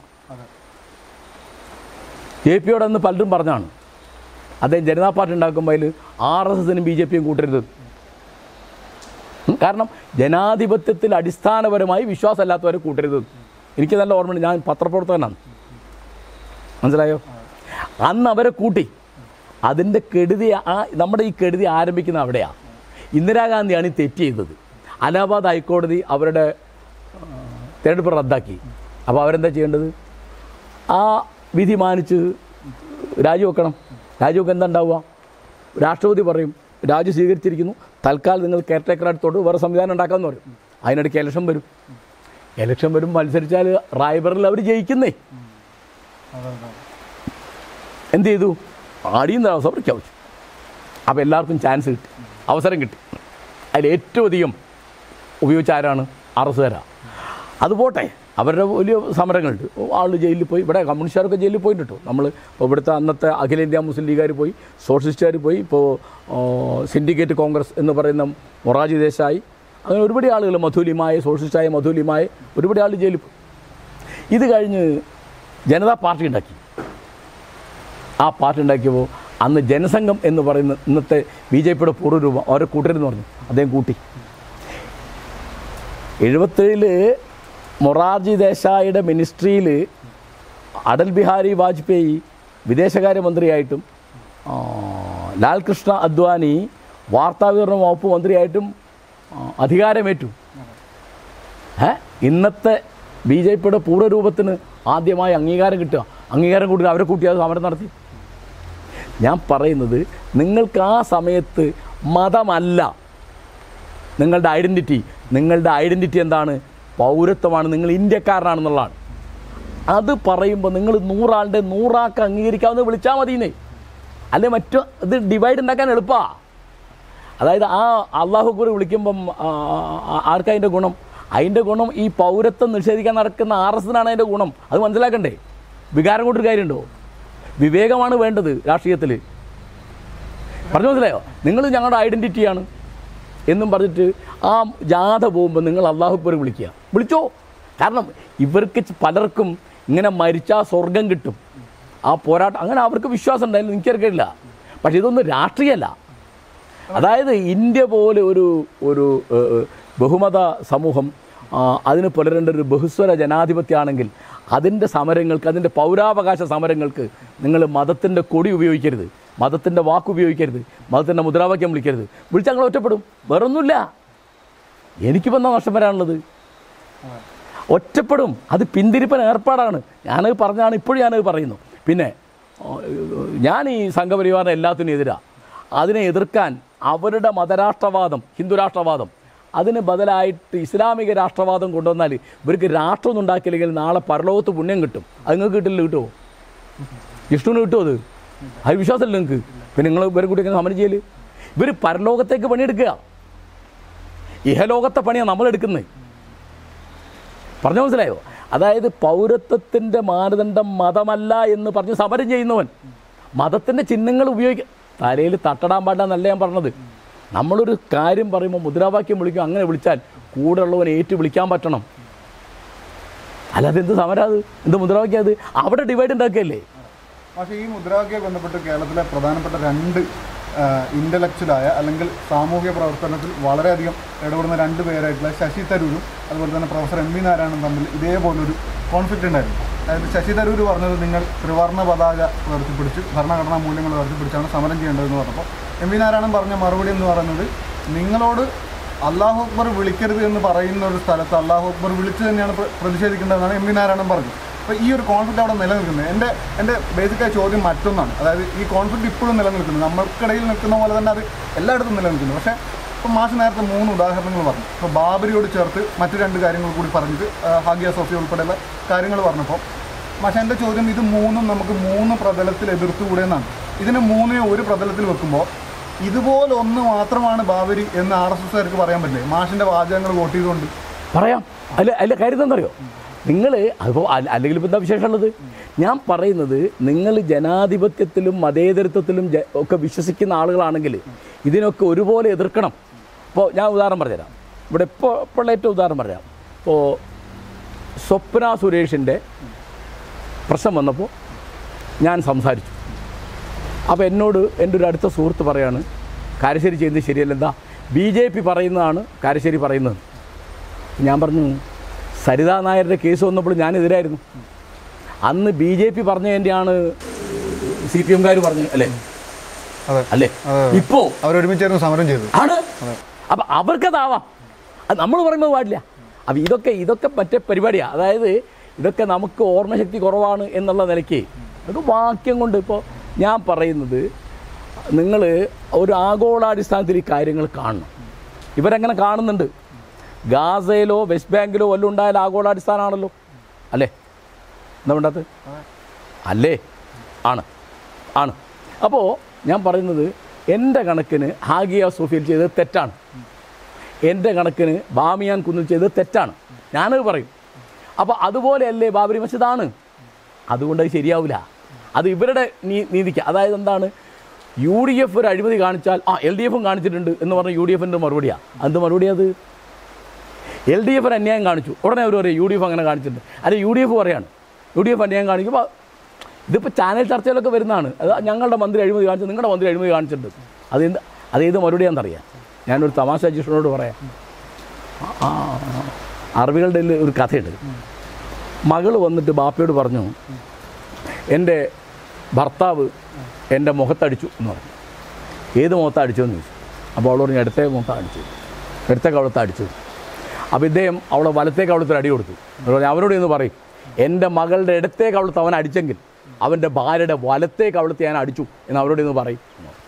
S1: ജെ പിയോട് അന്ന് പലരും പറഞ്ഞാണ് അദ്ദേഹം ജനതാ പാർട്ടി ഉണ്ടാക്കുമ്പോൾ അതിൽ ആർ എസ് എസിനും ബി ജെ പിയും കൂട്ടരുത് ഉം, കാരണം ജനാധിപത്യത്തിൽ അടിസ്ഥാനപരമായി വിശ്വാസമില്ലാത്തവരെ കൂട്ടരുത് എനിക്ക് നല്ല ഓർമ്മയുണ്ട് ഞാൻ പത്രപ്രവർത്തകനാണ് മനസ്സിലായോ അന്ന് അവരെ കൂട്ടി അതിൻ്റെ കെടുതി ആ നമ്മുടെ ഈ കെടുതി ആരംഭിക്കുന്ന അവിടെയാണ് ഇന്ദിരാഗാന്ധിയാണ് ഈ തെറ്റ് ചെയ്തത് അലഹാബാദ് ഹൈക്കോടതി അവരുടെ ആ, തിരഞ്ഞെടുപ്പ് റദ്ദാക്കി അപ്പോൾ അവരെന്താ ചെയ്യേണ്ടത് ആ വിധി മാനിച്ച് രാജിവെക്കണം രാജിവെക്കാൻ എന്താ ഉണ്ടാവുക രാഷ്ട്രപതി പറയും രാജി സ്വീകരിച്ചിരിക്കുന്നു തൽക്കാലം നിങ്ങൾ കെയർ ടേക്കറായിട്ട് തൊട്ട് വേറെ സംവിധാനം ഉണ്ടാക്കാമെന്ന് പറയും അതിനിടയ്ക്ക് ഇലക്ഷൻ വരും ഇലക്ഷൻ വരും മത്സരിച്ചാൽ റായ്ബറിൽ അവർ ജയിക്കുന്നേ എന്ത് ചെയ്തു അടിയുന്ന അവസ്ഥ പ്രഖ്യാപിച്ചു അപ്പോൾ എല്ലാവർക്കും ചാൻസ് കിട്ടി അവസരം കിട്ടി അതിൽ ഏറ്റവും അധികം ഉപയോഗിച്ച ആരാണ് അറസുകാരാണ് അത് പോട്ടെ അവരുടെ വലിയ സമരങ്ങളുണ്ട് ആൾ ജയിലിൽ പോയി ഇവിടെ കമ്മ്യൂണിസ്റ്റുകാരൊക്കെ ജയിലിൽ പോയിട്ടോ നമ്മൾ ഇപ്പോൾ ഇവിടുത്തെ അന്നത്തെ അഖിലേന്ത്യാ മുസ്ലിം ലീഗുകാർ പോയി സോഷ്യലിസ്റ്റുകാർ പോയി ഇപ്പോൾ സിൻഡിക്കേറ്റ് കോൺഗ്രസ് എന്ന് പറയുന്ന മൊറാജി ദേശായി അങ്ങനെ ഒരുപാട് ആളുകൾ മധുലിമായ സോഷ്യലിസ്റ്റായ മധുലിമായ ഒരുപാട് ആൾ ജയിലിൽ പോയി ഇത് കഴിഞ്ഞ് ജനതാ പാർട്ടി ഉണ്ടാക്കി ആ പാർട്ടി ഉണ്ടാക്കിയപ്പോൾ അന്ന് ജനസംഘം എന്ന് പറയുന്ന ഇന്നത്തെ ബി ജെ പിയുടെ പൂർവ്വരൂപം അവരെ കൂട്ടരെന്ന് പറഞ്ഞു അദ്ദേഹം കൂട്ടി എഴുപത്തേഴില് മൊറാർജി ദേശായിയുടെ മിനിസ്ട്രിയിൽ അടൽ ബിഹാരി വാജ്പേയി വിദേശകാര്യമന്ത്രിയായിട്ടും ആ, ലാൽ കൃഷ്ണ അദ്വാനി വാർത്താവിതരണ വകുപ്പ് മന്ത്രിയായിട്ടും ആ, അധികാരമേറ്റു ഏ ഇന്നത്തെ ബി ജെ പിയുടെ പൂർവ്വരൂപത്തിന് ആദ്യമായി അംഗീകാരം കിട്ടുക അംഗീകാരം കൂട്ടി അവരെ കൂട്ടി അത് സമരം നടത്തി ഞാൻ പറയുന്നത് നിങ്ങൾക്ക് ആ സമയത്ത് മതമല്ല നിങ്ങളുടെ ഐഡൻറ്റിറ്റി നിങ്ങളുടെ ഐഡൻറ്റിറ്റി എന്താണ് പൗരത്വമാണ് നിങ്ങൾ ഇന്ത്യക്കാരനാണെന്നുള്ളതാണ് അത് പറയുമ്പോൾ നിങ്ങൾ നൂറാളുടെ നൂറാക്ക് അംഗീകരിക്കാവുന്ന വിളിച്ചാൽ മതിയെന്നേ അല്ലെ മറ്റു ഇത് ഡിവൈഡ് ഉണ്ടാക്കാൻ എളുപ്പമാണ് അതായത് ആ അള്ളാഹു കൂറി വിളിക്കുമ്പം ആ, ആ, ആർക്കാ അതിൻ്റെ ഗുണം അതിൻ്റെ ഗുണം ഈ പൗരത്വം നിഷേധിക്കാൻ നടക്കുന്ന ആർ എസിനാണ് അതിൻ്റെ ഗുണം അത് മനസ്സിലാക്കണ്ടേ വികാരം കൊണ്ടൊരു കാര്യമുണ്ടോ വിവേകമാണ് വേണ്ടത് രാഷ്ട്രീയത്തിൽ പറഞ്ഞു മനസ്സിലായോ നിങ്ങൾ ഞങ്ങളുടെ ഐഡൻറ്റിറ്റിയാണ് എന്നും പറഞ്ഞിട്ട് ആ ജാഥ പോകുമ്പോൾ നിങ്ങൾ അള്ളാഹുപ്പർ വിളിക്കുക വിളിച്ചോ കാരണം ഇവർക്ക് ച- പലർക്കും ഇങ്ങനെ മരിച്ചാൽ സ്വർഗം കിട്ടും ആ പോരാട്ടം അങ്ങനെ അവർക്ക് വിശ്വാസം ഉണ്ടായാലും എനിക്കറിയില്ല പക്ഷേ ഇതൊന്നും രാഷ്ട്രീയമല്ല അതായത് ഇന്ത്യ പോലെ ഒരു ഒരു ഏഹ്, ഏഹ്, ബഹുമത സമൂഹം ആ, അതിന് പുലരേണ്ട ഒരു ബഹുസ്വര ജനാധിപത്യമാണെങ്കിൽ അതിൻ്റെ സമരങ്ങൾക്ക് അതിൻ്റെ പൗരാവകാശ സമരങ്ങൾക്ക് നിങ്ങൾ മതത്തിൻ്റെ കൊടി ഉപയോഗിക്കരുത് മതത്തിൻ്റെ വാക്ക് ഉപയോഗിക്കരുത് മതത്തിൻ്റെ മുദ്രാവാക്യം വിളിക്കരുത് വിളിച്ചാൽ ഞങ്ങൾ ഒറ്റപ്പെടും വേറൊന്നുമില്ല എനിക്കിപ്പോൾ എന്താ നഷ്ടം വരാനുള്ളത് ഒറ്റപ്പെടും അത് പിന്തിരിപ്പൻ ഏർപ്പാടാണ് ഞാനത് പറഞ്ഞാണ് ഇപ്പോഴും ഞാനത് പറയുന്നു പിന്നെ ഓ, ഞാൻ ഈ സംഘപരിവാറിന് എല്ലാത്തിനും എതിരാ അതിനെ എതിർക്കാൻ അവരുടെ മതരാഷ്ട്രവാദം ഹിന്ദു രാഷ്ട്രവാദം അതിന് ബദലായിട്ട് ഇസ്ലാമിക രാഷ്ട്രവാദം കൊണ്ടുവന്നാൽ ഇവർക്ക് രാഷ്ട്രമൊന്നും ഉണ്ടാക്കിയില്ലെങ്കിൽ നാളെ പരലോകത്ത് പുണ്യം കിട്ടും അത് നിങ്ങൾക്ക് കിട്ടില്ല കിട്ടുമോ വിഷ്ണുവിന് കിട്ടുമോ അത് അത് വിശ്വാസമല്ല നിങ്ങൾക്ക് പിന്നെ നിങ്ങൾ ഇവരെ കൂടി എങ്ങനെ സമരം ചെയ്യല് ഇവർ പരലോകത്തേക്ക് പണിയെടുക്കുക ഇഹലോകത്തെ പണിയാണ് നമ്മളെടുക്കുന്നത് പറഞ്ഞു മനസ്സിലായോ അതായത് പൗരത്വത്തിൻ്റെ മാനദണ്ഡം മതമല്ല എന്ന് പറഞ്ഞ് സമരം ചെയ്യുന്നവൻ മതത്തിൻ്റെ ചിഹ്നങ്ങൾ ഉപയോഗിക്കുക തലയിൽ തട്ടടാൻ പാടില്ലെന്നല്ല ഞാൻ പറഞ്ഞത് നമ്മളൊരു കാര്യം പറയുമ്പോൾ മുദ്രാവാക്യം വിളിക്കും അങ്ങനെ വിളിച്ചാൽ കൂടെ ഉള്ളവനെ ഏറ്റു വിളിക്കാൻ പറ്റണം അല്ലാതെ എന്ത് സമരം അത് എന്ത് മുദ്രാവാക്യം അത് അവിടെ ഡിവൈഡ് ഉണ്ടാക്കുകയല്ലേ
S2: പക്ഷേ ഈ മുദ്രാവാക്യമായി ബന്ധപ്പെട്ട് കേരളത്തിലെ പ്രധാനപ്പെട്ട രണ്ട് ഇൻ്റലക്ച്വലായ അല്ലെങ്കിൽ സാമൂഹ്യ പ്രവർത്തനത്തിൽ വളരെയധികം ഇടപെടുന്ന രണ്ട് പേരായിട്ടുള്ള ശശി തരൂരും അതുപോലെ തന്നെ പ്രൊഫസർ എം വി നാരായണൻ തമ്മിൽ ഇതേപോലൊരു കോൺഫ്ലിക്റ്റ് ഉണ്ടായിരുന്നു അതായത് ശശി തരൂർ പറഞ്ഞത് നിങ്ങൾ ത്രിവർണ്ണ പതാക ഉയർത്തിപ്പിടിച്ച് ഭരണഘടനാ മൂല്യങ്ങൾ ഉയർത്തിപ്പിടിച്ചാണ് സമരം ചെയ്യേണ്ടതെന്ന് പറഞ്ഞപ്പോൾ എം വി നാരായണൻ പറഞ്ഞ മറുപടി എന്ന് പറയുന്നത് നിങ്ങളോട് അള്ളാഹു അക്ബർ വിളിക്കരുത് എന്ന് പറയുന്ന ഒരു സ്ഥലത്ത് അള്ളാഹു അക്ബർ വിളിച്ചു തന്നെയാണ് പ്ര- പ്രതിഷേധിക്കേണ്ടതെന്നാണ് എം വി നാരായണൻ പറഞ്ഞത് അപ്പോൾ ഈ ഒരു കോൺഫ്ലിക്റ്റ് അവിടെ നിലനിൽക്കുന്നത് എൻ്റെ എൻ്റെ ബേസിക്കായ ചോദ്യം മറ്റൊന്നാണ് അതായത് ഈ കോൺഫ്ലിക്റ്റ് ഇപ്പോഴും നിലനിൽക്കുന്നു നമ്മൾക്കിടയിൽ നിൽക്കുന്ന പോലെ തന്നെ അത് എല്ലായിടത്തും നിലനിൽക്കുന്നു പക്ഷേ ഇപ്പോൾ മാഷ് നേരത്തെ മൂന്ന് ഉദാഹരണങ്ങൾ പറഞ്ഞു ഇപ്പോൾ ബാബരിയോട് ചേർത്ത് മറ്റു രണ്ട് കാര്യങ്ങൾ കൂടി പറഞ്ഞിട്ട് ആ, ഹാഗിയ സോഫി ഉൾപ്പെടെയുള്ള കാര്യങ്ങൾ പറഞ്ഞപ്പോൾ പക്ഷേ എൻ്റെ ചോദ്യം ഇത് മൂന്നും നമുക്ക് മൂന്ന് പ്രതലത്തിൽ എതിർത്തുകൂടെ എന്നാണ് ഇതിനെ മൂന്നിനെ ഒരു പ്രതലത്തിൽ വെക്കുമ്പോൾ ഇതുപോലെ ഒന്ന് മാത്രമാണ് ബാബരി എന്ന് ആർ എസ് എസ്കാർക്ക് പറയാൻ പറ്റില്ലേ മാഷിന്റെ വാചകങ്ങൾ വോട്ട് ചെയ്തുകൊണ്ട്
S1: പറയാം അല്ല അല്ല കാര്യം എന്താണെന്നറിയോ നിങ്ങൾ അതിപ്പോൾ അല്ലെങ്കിൽ ഇപ്പോൾ എന്താ വിശേഷമുള്ളത് ഞാൻ പറയുന്നത് നിങ്ങൾ ജനാധിപത്യത്തിലും മതേതരത്വത്തിലും ജ- ഒക്കെ വിശ്വസിക്കുന്ന ആളുകളാണെങ്കിൽ ഇതിനൊക്കെ ഒരുപോലെ എതിർക്കണം ഇപ്പോൾ ഞാൻ ഉദാഹരണം പറഞ്ഞുതരാം ഇവിടെ ഇപ്പോൾ ഇപ്പോൾ ഏറ്റവും ഉദാഹരണം പറയാം ഇപ്പോൾ സ്വപ്ന സുരേഷിൻ്റെ പ്രശ്നം വന്നപ്പോൾ ഞാൻ സംസാരിച്ചു അപ്പോൾ എന്നോട് എൻ്റെ ഒരു അടുത്ത സുഹൃത്ത് പറയാണ് കാരശ്ശേരി ചെയ്യുന്നത് ശരിയല്ല എന്താ ബി ജെ പി പറയുന്നതാണ് കാരശ്ശേരി പറയുന്നത് ഞാൻ പറഞ്ഞു സരിതാ നായരുടെ കേസ് വന്നപ്പോൾ ഞാനെതിരായിരുന്നു അന്ന് ബി ജെ പി പറഞ്ഞതിൻ്റെയാണ് സി പി എംകാർ പറഞ്ഞത് അല്ലേ
S2: അതെ
S1: അല്ലേ ഇപ്പോൾ
S2: അവരൊരുമിച്ചായിരുന്നു സമരം ചെയ്തത്
S1: ആണ് അപ്പം അവർക്കതാവാം അത് നമ്മൾ പറയുന്നത് പാടില്ല അപ്പം ഇതൊക്കെ ഇതൊക്കെ മറ്റേ പരിപാടിയാണ് അതായത് ഇതൊക്കെ നമുക്ക് ഓർമ്മശക്തി കുറവാണ് എന്നുള്ള നിലയ്ക്ക് ഒരു വാക്യം കൊണ്ട് ഇപ്പോൾ ഞാൻ പറയുന്നത് നിങ്ങൾ ഒരു ആഗോളാടിസ്ഥാനത്തിൽ ഈ കാര്യങ്ങൾ കാണണം ഇവരങ്ങനെ കാണുന്നുണ്ട് ഗാസയിലോ വെസ്റ്റ് ബാങ്കിലോ വല്ലതും ഉണ്ടായാൽ ആഗോളാടിസ്ഥാനമാണല്ലോ അല്ലേ എന്താ വേണ്ടത് അല്ലേ ആണ് ആണ് അപ്പോൾ ഞാൻ പറയുന്നത് എൻ്റെ കണക്കിന് ഹാഗിയ സോഫിയിൽ ചെയ്തത് തെറ്റാണ് എൻ്റെ കണക്കിന് ബാമിയാൻ കുന്നിൽ ചെയ്തത് തെറ്റാണ് ഞാനത് പറയും അപ്പോൾ അതുപോലെയല്ലേ ബാബരി മസ്ജിദാണ് അതുകൊണ്ട് അത് ശരിയാവില്ല അത് ഇവരുടെ നീ നീതിക്ക് അതായത് എന്താണ് യു ഡി എഫ് ഒരു അഴിമതി കാണിച്ചാൽ ആ എൽ ഡി എഫും കാണിച്ചിട്ടുണ്ട് എന്ന് പറഞ്ഞ യു ഡി എഫിൻ്റെ മറുപടിയാണ് എന്ത് മറുപടി അത് എൽ ഡി എഫ് ഒരു അന്യായം കാണിച്ചു ഉടനെ അവർ പറയും യു ഡി എഫ് അങ്ങനെ കാണിച്ചിട്ടുണ്ട് അല്ലെ യു ഡി എഫ് പറയാണ് യു ഡി എഫ് അന്യായം കാണിക്കുമ്പോൾ ഇതിപ്പോൾ ചാനൽ ചർച്ചയിലൊക്കെ വരുന്നതാണ് അത് ഞങ്ങളുടെ മന്ത്രി അഴിമതി കാണിച്ചു നിങ്ങളുടെ മന്ത്രി അഴിമതി കാണിച്ചിട്ടുണ്ട് അത് എന്ത് അത് ഏത് മറുപടിയാണെന്നറിയാം ഞാനൊരു തമാശ ജിഷ്ണനോട് പറയാം ആ, അറബികളുടെ ഇതിൽ ഒരു കഥയുണ്ട് മകൾ വന്നിട്ട് ബാപ്പയോട് പറഞ്ഞു എൻ്റെ ഭർത്താവ് എൻ്റെ മുഖത്തടിച്ചു എന്ന് പറഞ്ഞു ഏത് മുഖത്താണ് അടിച്ചതെന്ന് ചോദിച്ചു അപ്പോൾ അവൾ പറഞ്ഞു ഇടത്തെ മുഖത്താണ് അടിച്ചത് ഇടത്തെ കവളത്താണ് അടിച്ചത് അപ്പോൾ ഇദ്ദേഹം അവളെ വലത്തേ കവളത്തിൽ അടി കൊടുത്തു എന്ന് പറഞ്ഞാൽ അവരോട് എന്ന് പറയും എൻ്റെ മകളുടെ ഇടത്തേ കവളത്ത് അവൻ അടിച്ചെങ്കിൽ അവൻ്റെ ഭാര്യയുടെ വലത്തേ കവളത്ത് ഞാൻ അടിച്ചു എന്ന് അവരോട് ഇന്ന് പറയും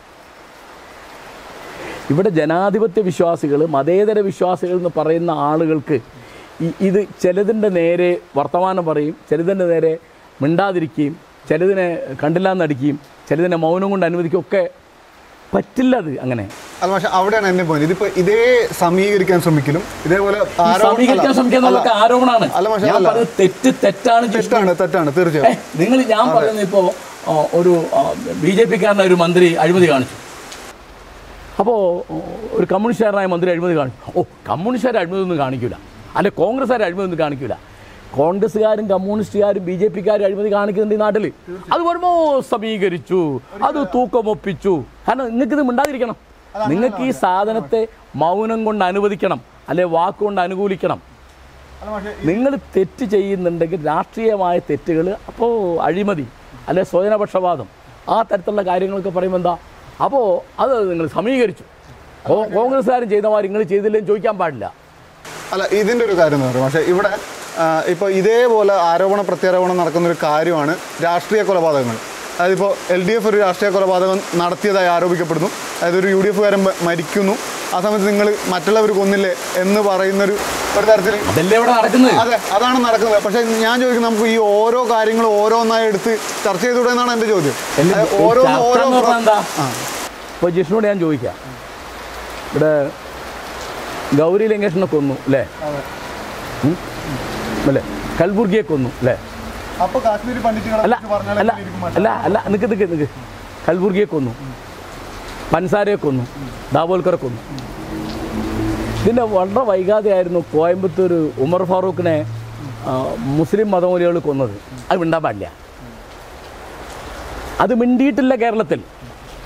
S1: ഇവിടെ ജനാധിപത്യ വിശ്വാസികൾ മതേതര വിശ്വാസികൾ എന്ന് പറയുന്ന ആളുകൾക്ക് ഈ ഇത് ചിലതിൻ്റെ നേരെ വർത്തമാനം പറയും ചിലതിൻ്റെ നേരെ മിണ്ടാതിരിക്കുകയും ചിലതിനെ കണ്ടില്ല എന്നടിക്കുകയും ചിലതിനെ മൗനം കൊണ്ട് അനുവദിക്കുകയും ഒക്കെ പറ്റില്ല അത് അങ്ങനെ
S2: അല്ല പക്ഷെ അവിടെയാണ് എന്റെ പോയിന്റ് ഇതിപ്പോ ഇതേ സമീകരിക്കാൻ ശ്രമിക്കലും ഇതേപോലെ
S1: ഈ
S2: ആരോപണം-
S1: സമീകരിക്കാൻ
S2: അല്ല,
S1: ശ്രമിക്കുന്നതൊക്കെ ആരോപണമാണ്
S2: അല്ല, പക്ഷേ
S1: ഞാൻ
S2: അല്ല.
S1: പറഞ്ഞത് തെറ്റ് തെറ്റാണ് ജിഷ്ണു.
S2: തെറ്റാണ് തെറ്റാണ്
S1: ഏ,
S2: തീർച്ചയായും
S1: നിങ്ങൾ ഞാൻ പറയുന്നത് ഇപ്പോൾ ഒരു ബി ജെ പിക്കാരനായ ഒരു മന്ത്രി അഴിമതി കാണിച്ചു അപ്പോൾ ഒരു കമ്മ്യൂണിസ്റ്റുകാരനായ മന്ത്രി അഴിമതി കാണിച്ചു ഓ കമ്മ്യൂണിസ്റ്റുകാർ അഴിമതി ഒന്നും കാണിക്കില്ല അല്ലെ കോൺഗ്രസ്സുകാർ അഴിമതി ഒന്നും കാണിക്കില്ല കോൺഗ്രസ്സുകാരും കമ്മ്യൂണിസ്റ്റുകാരും ബി ജെ പിക്കാരും അഴിമതി കാണിക്കുന്നുണ്ട് ഈ നാട്ടിൽ അത് വരുമ്പോൾ സമീകരിച്ചു അത് തൂക്കമൊപ്പിച്ചു കാരണം നിങ്ങൾക്ക് ഇത് മിണ്ടാതിരിക്കണം നിങ്ങൾക്ക് ഈ സാധനത്തെ മൗനം കൊണ്ട് അനുവദിക്കണം അല്ലെ വാക്കുകൊണ്ട് അനുകൂലിക്കണം
S2: അല്ല പക്ഷേ
S1: നിങ്ങൾ തെറ്റ് ചെയ്യുന്നുണ്ടെങ്കിൽ രാഷ്ട്രീയമായ തെറ്റുകൾ അപ്പോൾ അഴിമതി അല്ലെ സ്വജനപക്ഷപാതം ആ തരത്തിലുള്ള കാര്യങ്ങളൊക്കെ പറയുമ്പോൾ എന്താ അപ്പോൾ അത് നിങ്ങൾ സമീകരിച്ചു കോ- കോൺഗ്രസ്സുകാരും ചെയ്ത മാതിരി നിങ്ങൾ ചെയ്തില്ലെന്ന് ചോദിക്കാൻ പാടില്ല
S2: അല്ല ഇതിൻ്റെ ഒരു കാര്യം എന്ന് പറയും പക്ഷേ ഇവിടെ ഇപ്പോൾ ഇതേപോലെ ആരോപണ പ്രത്യാരോപണം നടക്കുന്ന ഒരു കാര്യമാണ് രാഷ്ട്രീയ കൊലപാതകങ്ങൾ അതായത് ഇപ്പോൾ എൽ ഡി എഫ് ഒരു രാഷ്ട്രീയ കൊലപാതകം നടത്തിയതായി ആരോപിക്കപ്പെടുന്നു അതായത് ഒരു യു ഡി എഫുകാരൻ മരിക്കുന്നു ആ സമയത്ത് നിങ്ങൾ മറ്റുള്ളവർ കൊന്നില്ലേ എന്ന് പറയുന്നൊരു ഒരു തരത്തിൽ
S1: അതല്ലേ ഇവിടെ നടക്കുന്നത്
S2: അതെ അതാണ് നടക്കുന്നത് പക്ഷേ ഞാൻ ചോദിക്കുന്നത് നമുക്ക് ഈ ഓരോ കാര്യങ്ങളും ഓരോന്നായി എടുത്ത് ചർച്ച ചെയ്തുകൂടെ എന്നാണ് എൻ്റെ ചോദ്യം
S1: എല്ലാം
S2: അതായത്
S1: ഈ
S2: ഓരോന്ന്
S1: ചർച്ച
S2: ഓരോ
S1: എന്ന് പറഞ്ഞാൽ എന്താ
S2: ആ
S1: ഇപ്പോൾ ജിഷ്ണുവോട് ഞാൻ ചോദിക്കാം ഇവിടെ ഗൗരി ലങ്കേഷിനെ കൊന്നു അല്ലേ
S2: അതെ
S1: ഉം? അല്ലേ കൽബുർഗിയെ കൊന്നു അല്ലേ
S2: അപ്പോൾ കാശ്മീരി പണ്ഡിറ്റുകളെ
S1: അല്ല
S2: കുറിച്ച് പറഞ്ഞാൽ
S1: അല്ല
S2: എങ്ങനെ ഇരിക്കും മാഷേ?
S1: അല്ല അല്ല നിക്ക് നിക്ക് നിക്ക് കൽബുർഗിയെ കൊന്നു പൻസാരയെ കൊന്നു ദാബോൽക്കറെ കൊന്നു ഇതിൻ്റെ വളരെ വൈകാതെയായിരുന്നു കോയമ്പത്തൂർ ഉമർ ഫാറൂഖിനെ ആ, മുസ്ലിം മതമൂലികൾ കൊന്നത് അത് മിണ്ടാൻ പാടില്ല അത് മിണ്ടിയിട്ടില്ല കേരളത്തിൽ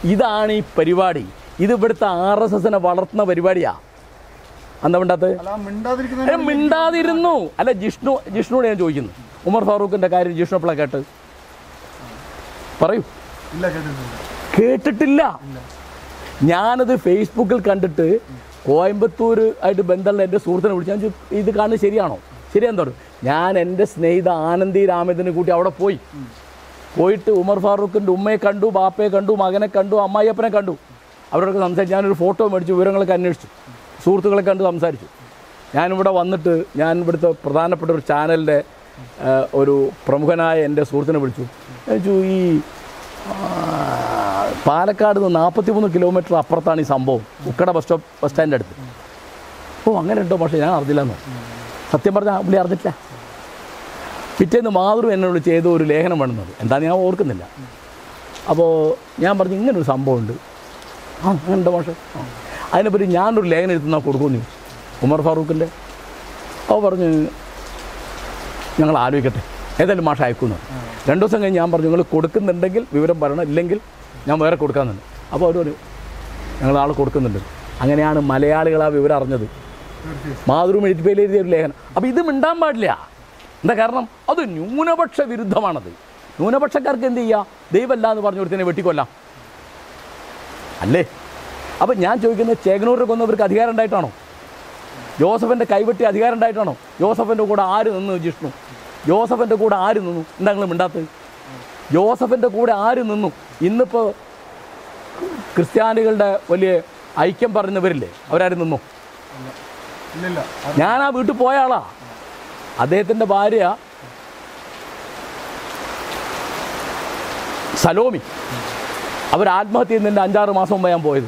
S1: ഇതാണ് ഈ പരിപാടി ഇത് ഇവിടുത്തെ ആർ എസ് എസിനെ വളർത്തുന്ന പരിപാടിയാ എന്താ വേണ്ടാത്തത്
S2: അല്ല മിണ്ടാതിരിക്കുന്ന
S1: ഏ, മിണ്ടാതിരുന്നു അല്ല ജിഷ്ണു ജിഷ്ണുവോട് ഞാൻ ചോദിക്കുന്നു ഉമർ ഫാറൂഖിന്റെ കാര്യം ജിഷ്ണു എപ്പോഴാണ് കേട്ട് പറയൂ
S2: ഇല്ല കേട്ടിട്ടില്ല
S1: കേട്ടിട്ടില്ല ഞാനത് ഫേസ്ബുക്കിൽ കണ്ടിട്ട് കോയമ്പത്തൂർ ആയിട്ട് ബന്ധമുള്ള എൻ്റെ സുഹൃത്തിനെ വിളിച്ചു ഞാൻ ചോദിച്ചു, ഇത് കാണുന്നത് ശരിയാണോ ശരിയാന്ന് പറഞ്ഞു ഞാൻ എൻ്റെ സ്നേഹിത ആനന്ദി രാമേന്ദ്രനെ കൂട്ടി അവിടെ പോയി പോയിട്ട് ഉമർ ഫാറൂഖിൻ്റെ ഉമ്മയെ കണ്ടു ബാപ്പയെ കണ്ടു മകനെ കണ്ടു അമ്മായിയപ്പനെ കണ്ടു അവരോടൊക്കെ സംസാരിച്ചു ഞാനൊരു ഫോട്ടോ മേടിച്ചു വിവരങ്ങളൊക്കെ അന്വേഷിച്ചു സുഹൃത്തുക്കളെ കണ്ട് സംസാരിച്ചു ഞാനിവിടെ വന്നിട്ട് ഞാൻ ഇവിടുത്തെ പ്രധാനപ്പെട്ട ഒരു ചാനലിൻ്റെ ഒരു പ്രമുഖനായ എൻ്റെ സുഹൃത്തിനെ വിളിച്ചു ഞാൻ ചോദിച്ചു ഈ ആ, പാലക്കാട് നിന്ന് നാൽപ്പത്തിമൂന്ന് കിലോമീറ്റർ അപ്പുറത്താണ് ഈ സംഭവം ഉക്കട ബസ് സ്റ്റോപ്പ് ബസ് സ്റ്റാൻഡിൻ്റെ അടുത്ത് ഓ അങ്ങനെ ഉണ്ടോ പക്ഷേ ഞാൻ അറിഞ്ഞില്ലെന്നോ സത്യം പറഞ്ഞാൽ പുള്ളി അറിഞ്ഞിട്ടില്ല പിറ്റേന്ന് മാതൃ എന്നെ വിളിച്ച് ഏതോ ഒരു ലേഖനം വേണമെന്നത് എന്താണെന്ന് ഞാൻ ഓർക്കുന്നില്ല അപ്പോൾ ഞാൻ പറഞ്ഞു ഇങ്ങനൊരു സംഭവമുണ്ട് ആ അങ്ങനെ ഉണ്ടോ പക്ഷേ ആ അതിനെപ്പറ്റി ഞാനൊരു ലേഖനം എഴുതുന്ന കൊടുക്കുമെന്ന് ചോദിച്ചു ഉമർ ഫാറൂഖിൻ്റെ അപ്പോൾ പറഞ്ഞ് ഞങ്ങൾ ആലോചിക്കട്ടെ ഏതായാലും മാഷ അയക്കുന്നു രണ്ട് ദിവസം കഴിഞ്ഞ് ഞാൻ പറഞ്ഞു നിങ്ങൾ കൊടുക്കുന്നുണ്ടെങ്കിൽ വിവരം പറയണം ഇല്ലെങ്കിൽ ഞാൻ വേറെ കൊടുക്കാമെന്നുണ്ട് അപ്പോൾ അവർ പറഞ്ഞു ഞങ്ങൾ ആൾ കൊടുക്കുന്നുണ്ട് അങ്ങനെയാണ് മലയാളികൾ ആ വിവരം അറിഞ്ഞത് മാതൃം എഴുതിപ്പേൽ എഴുതിയ ഒരു ലേഖനം അപ്പോൾ ഇത് മിണ്ടാൻ പാടില്ല എന്താ കാരണം അത് ന്യൂനപക്ഷ വിരുദ്ധമാണത് ന്യൂനപക്ഷക്കാർക്ക് എന്ത് ചെയ്യുക ദൈവമല്ല എന്ന് പറഞ്ഞു കൊടുത്തതിനെ വെട്ടിക്കൊല്ലാം അല്ലേ അപ്പം ഞാൻ ചോദിക്കുന്നത് ചേകനൂരിനെ കൊന്നവർക്ക് അധികാരം ഉണ്ടായിട്ടാണോ ജോസഫിൻ്റെ കൈവെട്ടി അധികാരം ഉണ്ടായിട്ടാണോ ജോസഫിൻ്റെ കൂടെ ആര് നിന്നു ജിഷ്ണു ജോസഫിൻ്റെ കൂടെ ആര് നിന്നു എന്താ നിങ്ങൾ മിണ്ടാത്തത് ജോസഫിൻ്റെ കൂടെ ആര് നിന്നു ഇന്നിപ്പോൾ ക്രിസ്ത്യാനികളുടെ വലിയ ഐക്യം പറയുന്നവരില്ലേ അവരാരും നിന്നു
S2: ഇല്ലില്ല
S1: ഞാൻ ആ വീട്ടിൽ പോയ ആളാ അദ്ദേഹത്തിൻ്റെ ഭാര്യ സലോമി അവർ ആത്മഹത്യ ചെയ്യുന്നതിൻ്റെ അഞ്ചാറ് മാസം മുമ്പ് ഞാൻ പോയത്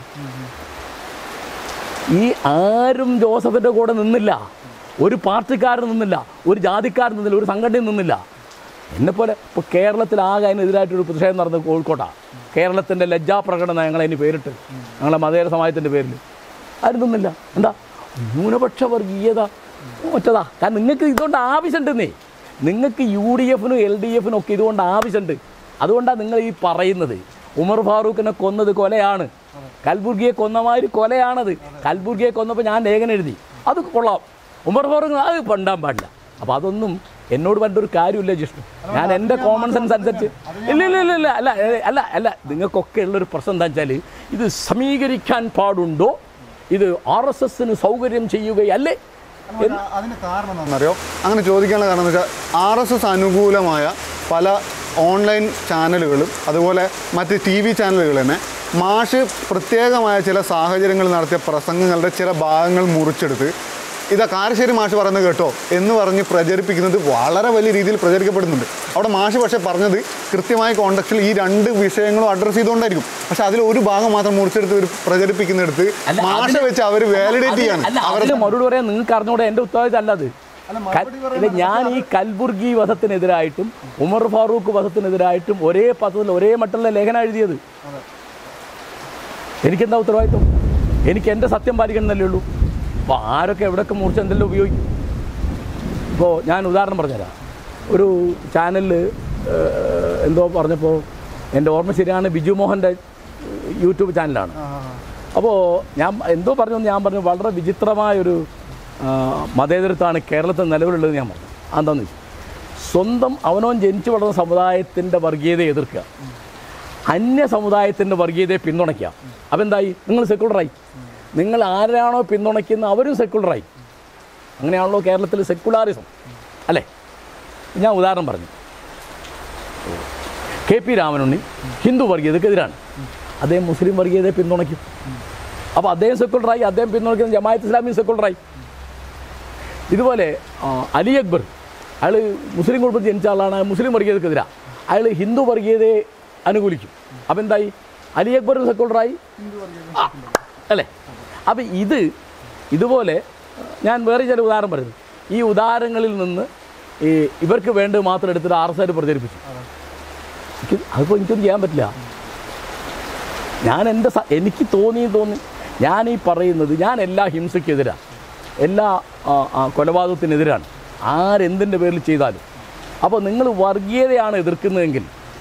S1: ഈ ആരും ജോസഫിൻ്റെ കൂടെ നിന്നില്ല ഒരു പാർട്ടിക്കാരൻ നിന്നില്ല ഒരു ജാതിക്കാരൻ നിന്നില്ല ഒരു സംഘടനയും നിന്നില്ല എന്നെപ്പോലെ ഇപ്പോൾ കേരളത്തിൽ ആകെ അതിനെതിരായിട്ടൊരു പ്രതിഷേധം നടന്നത് കോഴിക്കോട്ടാണ് കേരളത്തിൻ്റെ ലജ്ജാപ്രകടനം ഞങ്ങളതിന് പേരിട്ട് ഞങ്ങളെ മതേതര സമാജത്തിൻ്റെ പേരിൽ ആരും നിന്നില്ല എന്താ ന്യൂനപക്ഷ വർഗീയത ഒറ്റതാ കാരണം നിങ്ങൾക്ക് ഇതുകൊണ്ട് ആവശ്യമുണ്ടെന്നേ നിങ്ങൾക്ക് യു ഡി എഫിനും എൽ ഡി എഫിനും ഒക്കെ ഇതുകൊണ്ട് ആവശ്യമുണ്ട് അതുകൊണ്ടാണ് നിങ്ങൾ ഈ പറയുന്നത് ഉമർ ഫാറൂഖിനെ കൊന്നത് കൊലയാണ് കൽബുർഗിയെ കൊന്ന മാതിരി കൊലയാണത് കൽബുർഗിയെ കൊന്നപ്പോൾ ഞാൻ ലേഖനം എഴുതി അത് കൊള്ളാം ഉമർ ഫാറൂഖ് അത് പണ്ടാൻ പാടില്ല അപ്പോൾ അതൊന്നും എന്നോട് പറഞ്ഞൊരു കാര്യമില്ല ജിഷ്ണു ഞാൻ എൻ്റെ കോമൺ സെൻസ് അനുസരിച്ച് ഇല്ല ഇല്ല ഇല്ല ഇല്ല അല്ല ഏ, അല്ല അല്ല നിങ്ങൾക്കൊക്കെ ഉള്ളൊരു പ്രശ്നം എന്താ വെച്ചാൽ ഇത് സമീകരിക്കാൻ പാടുണ്ടോ ഇത് ആർ എസ് എസിന് സൗകര്യം ചെയ്യുകയല്ലേ
S2: അല്ല, അതിന് കാരണം എന്താണെന്നറിയോ അങ്ങനെ ചോദിക്കാനുള്ള കാരണം എന്ന് വെച്ചാൽ ആർ എസ് എസ് അനുകൂലമായ പല ഓൺലൈൻ ചാനലുകളും അതുപോലെ മറ്റ് ടി വി ചാനലുകൾ തന്നെ മാഷ് പ്രത്യേകമായ ചില സാഹചര്യങ്ങളിൽ നടത്തിയ പ്രസംഗങ്ങളുടെ ചില ഭാഗങ്ങൾ മുറിച്ചെടുത്ത് ഇതാ കാരശ്ശേരി മാഷ് പറയുന്നത് കേട്ടോ എന്ന് പറഞ്ഞ് പ്രചരിപ്പിക്കുന്നത് വളരെ വലിയ രീതിയിൽ പ്രചരിക്കപ്പെടുന്നുണ്ട് അവിടെ മാഷ് പക്ഷേ പറഞ്ഞത് കൃത്യമായ കോണ്ടക്സ്റ്റിൽ ഈ രണ്ട് വിഷയങ്ങളും അഡ്രസ്സ് ചെയ്തുകൊണ്ടായിരിക്കും പക്ഷെ അതിൽ ഒരു ഭാഗം മാത്രം മുറിച്ചെടുത്ത് ഇവർ പ്രചരിപ്പിക്കുന്നിടത്ത്
S1: അല്ല,
S2: മാഷ
S1: അതിന്
S2: വെച്ച് അവർ വാലിഡേറ്റ്
S1: അത്
S2: ചെയ്യാണ്
S1: അല്ല
S2: അവരെ
S1: അതിന് മറുപടി പറയാൻ നിങ്ങൾക്ക് അറിഞ്ഞൂടെ എൻ്റെ ഉത്തരവാദിത്തം അല്ലത്
S2: അല്ല,
S1: കൽ- ഇത് ഞാൻ ഈ കൽബുർഗി വധത്തിനെതിരായിട്ടും ഉമർ ഫാറൂഖ് വധത്തിനെതിരായിട്ടും ഒരേ പത്രത്തിൽ ഒരേ മട്ടുള്ള ലേഖനം എഴുതിയത് എനിക്കെന്താ ഉത്തരവാദിത്വം എനിക്ക് എൻ്റെ സത്യം പാലിക്കണമെന്നല്ലേ ഉള്ളൂ അപ്പോൾ ആരൊക്കെ എവിടെയൊക്കെ മുറിച്ച് എന്തെല്ലാം ഉപയോഗിക്കും ഇപ്പോൾ ഞാൻ ഉദാഹരണം പറഞ്ഞുതരാം ഒരു ചാനലിൽ എന്തോ പറഞ്ഞപ്പോൾ എൻ്റെ ഓർമ്മ ശരിയാണ് ബിജു മോഹൻ്റെ യൂട്യൂബ് ചാനലാണ് അപ്പോൾ ഞാൻ എന്തോ പറഞ്ഞു എന്ന് ഞാൻ പറഞ്ഞു വളരെ വിചിത്രമായൊരു ആ, മതേതരത്വമാണ് കേരളത്തിൽ നിലവിലുള്ളത് ഞാൻ പറഞ്ഞു അതെന്താന്ന് വെച്ചു സ്വന്തം അവനവൻ ജനിച്ചു വളർന്ന സമുദായത്തിൻ്റെ വർഗീയതയെ എതിർക്കുക അന്യ സമുദായത്തിൻ്റെ വർഗീയതയെ പിന്തുണയ്ക്കുക അപ്പോൾ എന്തായി നിങ്ങൾ സെക്യുലറായി നിങ്ങൾ ആരാണോ പിന്തുണയ്ക്കുന്ന അവരും സെക്യുലറായി അങ്ങനെയാണല്ലോ കേരളത്തിൽ സെക്യുലാറിസം അല്ലേ ഞാൻ ഉദാഹരണം പറഞ്ഞു കെ പി രാമനുണ്ണി ഹിന്ദു വർഗീയതക്കെതിരാണ് അദ്ദേഹം മുസ്ലിം വർഗീയതയെ പിന്തുണയ്ക്കും അപ്പോൾ അദ്ദേഹം സെക്യുലറായി അദ്ദേഹം പിന്തുണയ്ക്കുന്ന ജമായത്ത് ഇസ്ലാമി സെക്യുലറായി ഇതുപോലെ ആ, അലി അക്ബർ അയാൾ മുസ്ലിം കുടുംബത്തിൽ ജനിച്ച ആളാണ് മുസ്ലിം വർഗീയതക്കെതിരാണ് അയാൾ ഹിന്ദു വർഗീയതയെ അനുകൂലിക്കും അപ്പോൾ എന്തായി അലി അക്ബർ സെക്യുലറായി ആ, അല്ലേ അപ്പം ഇത് ഇതുപോലെ ഞാൻ വേറെ ചില ഉദാഹരണം പറയുന്നു ഈ ഉദാഹരണങ്ങളിൽ നിന്ന് ഈ ഇവർക്ക് വേണ്ടത് മാത്രം എടുത്തിട്ട് ആർ എസ് ആയിട്ട് പ്രചരിപ്പിച്ചു എനിക്ക് അതിപ്പോൾ എനിക്കൊന്നും ചെയ്യാൻ പറ്റില്ല ഞാൻ എൻ്റെ സ- എനിക്ക് തോന്നി തോന്നി ഞാൻ ഈ പറയുന്നത് ഞാൻ എല്ലാ ഹിംസയ്ക്കെതിരാണ് എല്ലാ ആ, ആ, കൊലപാതകത്തിനെതിരാണ് ആരെന്തിൻ്റെ പേരിൽ ചെയ്താലും അപ്പോൾ നിങ്ങൾ വർഗീയതയാണ് എതിർക്കുന്നതെങ്കിൽ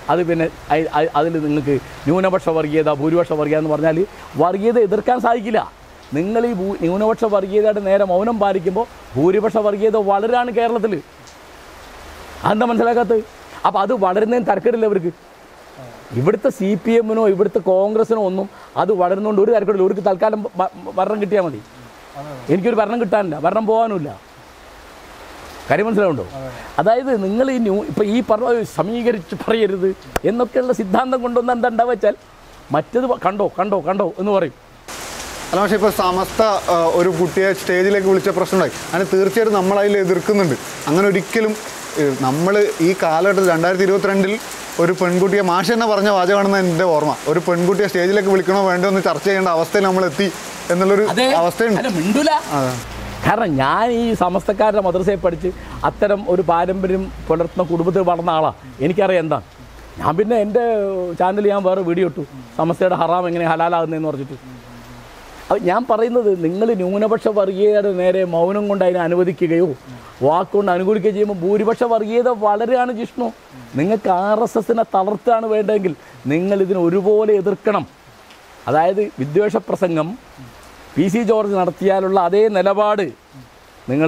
S1: അത് പിന്നെ അതിൽ നിങ്ങൾക്ക് ന്യൂനപക്ഷ വർഗീയത ഭൂരിപക്ഷ വർഗീയത എന്ന് പറഞ്ഞാൽ വർഗീയത എതിർക്കാൻ സാധിക്കില്ല നിങ്ങൾ ഈ ഭൂ ന്യൂനപക്ഷ വർഗീയതയുടെ നേരെ മൗനം പാലിക്കുമ്പോൾ ഭൂരിപക്ഷ വർഗീയത വളരാണ് കേരളത്തിൽ അതെന്താ മനസ്സിലാക്കാത്തത് അപ്പോൾ അത് വളരുന്നതിന് തരക്കേടില്ല അവർക്ക് ഇവിടുത്തെ സി പി എമ്മിനോ ഇവിടുത്തെ കോൺഗ്രസിനോ ഒന്നും അത് വളരുന്നതുകൊണ്ട് ഒരു തരക്കേടില്ല അവർക്ക് തൽക്കാലം ഭ- ഭരണം കിട്ടിയാൽ മതി എനിക്കൊരു ഭരണം കിട്ടാനില്ല ഭരണം പോകാനുമില്ല കാര്യം മനസ്സിലാവുണ്ടോ അതായത് നിങ്ങൾ ഈ ന്യൂ ഇപ്പം ഈ പറഞ്ഞ സമീകരിച്ച് പറയരുത് എന്നൊക്കെയുള്ള സിദ്ധാന്തം കൊണ്ടുവന്ന് എന്താ ഉണ്ടാവുക വെച്ചാൽ മറ്റത് പ- കണ്ടോ കണ്ടോ കണ്ടോ എന്ന് പറയും
S2: അല്ല പക്ഷേ ഇപ്പോൾ സമസ്ത ആ, ഒരു കുട്ടിയെ സ്റ്റേജിലേക്ക് വിളിച്ച പ്രശ്നമുണ്ടായി അതിന് തീർച്ചയായിട്ടും നമ്മൾ അതിൽ എതിർക്കുന്നുണ്ട് അങ്ങനെ ഒരിക്കലും നമ്മൾ ഈ കാലഘട്ടത്തിൽ രണ്ടായിരത്തി ഇരുപത്തിരണ്ടിൽ ഒരു പെൺകുട്ടിയെ മാഷ് തന്നെ പറഞ്ഞ വാചകമാണെന്ന് എൻ്റെ ഓർമ്മ ഒരു പെൺകുട്ടിയെ സ്റ്റേജിലേക്ക് വിളിക്കണോ വേണ്ടോ എന്ന് ചർച്ച ചെയ്യേണ്ട അവസ്ഥയിൽ നമ്മൾ എത്തി എന്നുള്ളൊരു
S1: അതെ
S2: അവസ്ഥയുണ്ട്
S1: അല്ല മിണ്ടൂല കാരണം ഞാൻ ഈ സമസ്തക്കാരുടെ മദ്രസയെ പഠിച്ച് അത്തരം ഒരു പാരമ്പര്യം പുലർത്തുന്ന കുടുംബത്തിൽ വളർന്ന ആളാണ് എനിക്കറിയാം എന്താ ഞാൻ പിന്നെ എൻ്റെ ചാനലിൽ ഞാൻ വേറെ വീഡിയോ ഇട്ടു സമസ്തയുടെ ഹറാം എങ്ങനെ ഹലാലാകുന്നതെന്ന് പറഞ്ഞിട്ട് അത് ഞാൻ പറയുന്നത് നിങ്ങൾ ന്യൂനപക്ഷ വർഗീയതയുടെ നേരെ മൗനം കൊണ്ട് അതിനെ അനുവദിക്കുകയോ വാക്കുകൊണ്ട് അനുകൂലിക്കുകയോ ചെയ്യുമ്പോൾ ഭൂരിപക്ഷ വർഗീയത വളരെയാണ് ജിഷ്ണു നിങ്ങൾക്ക് ആർ എസ് എസിനെ തളർത്തുകയാണ് വേണ്ടതെങ്കിൽ നിങ്ങൾ ഇതിനെ ഒരുപോലെ എതിർക്കണം അതായത് വിദ്വേഷ പ്രസംഗം പി സി ജോർജ് നടത്തിയാലുള്ള അതേ നിലപാട് നിങ്ങൾ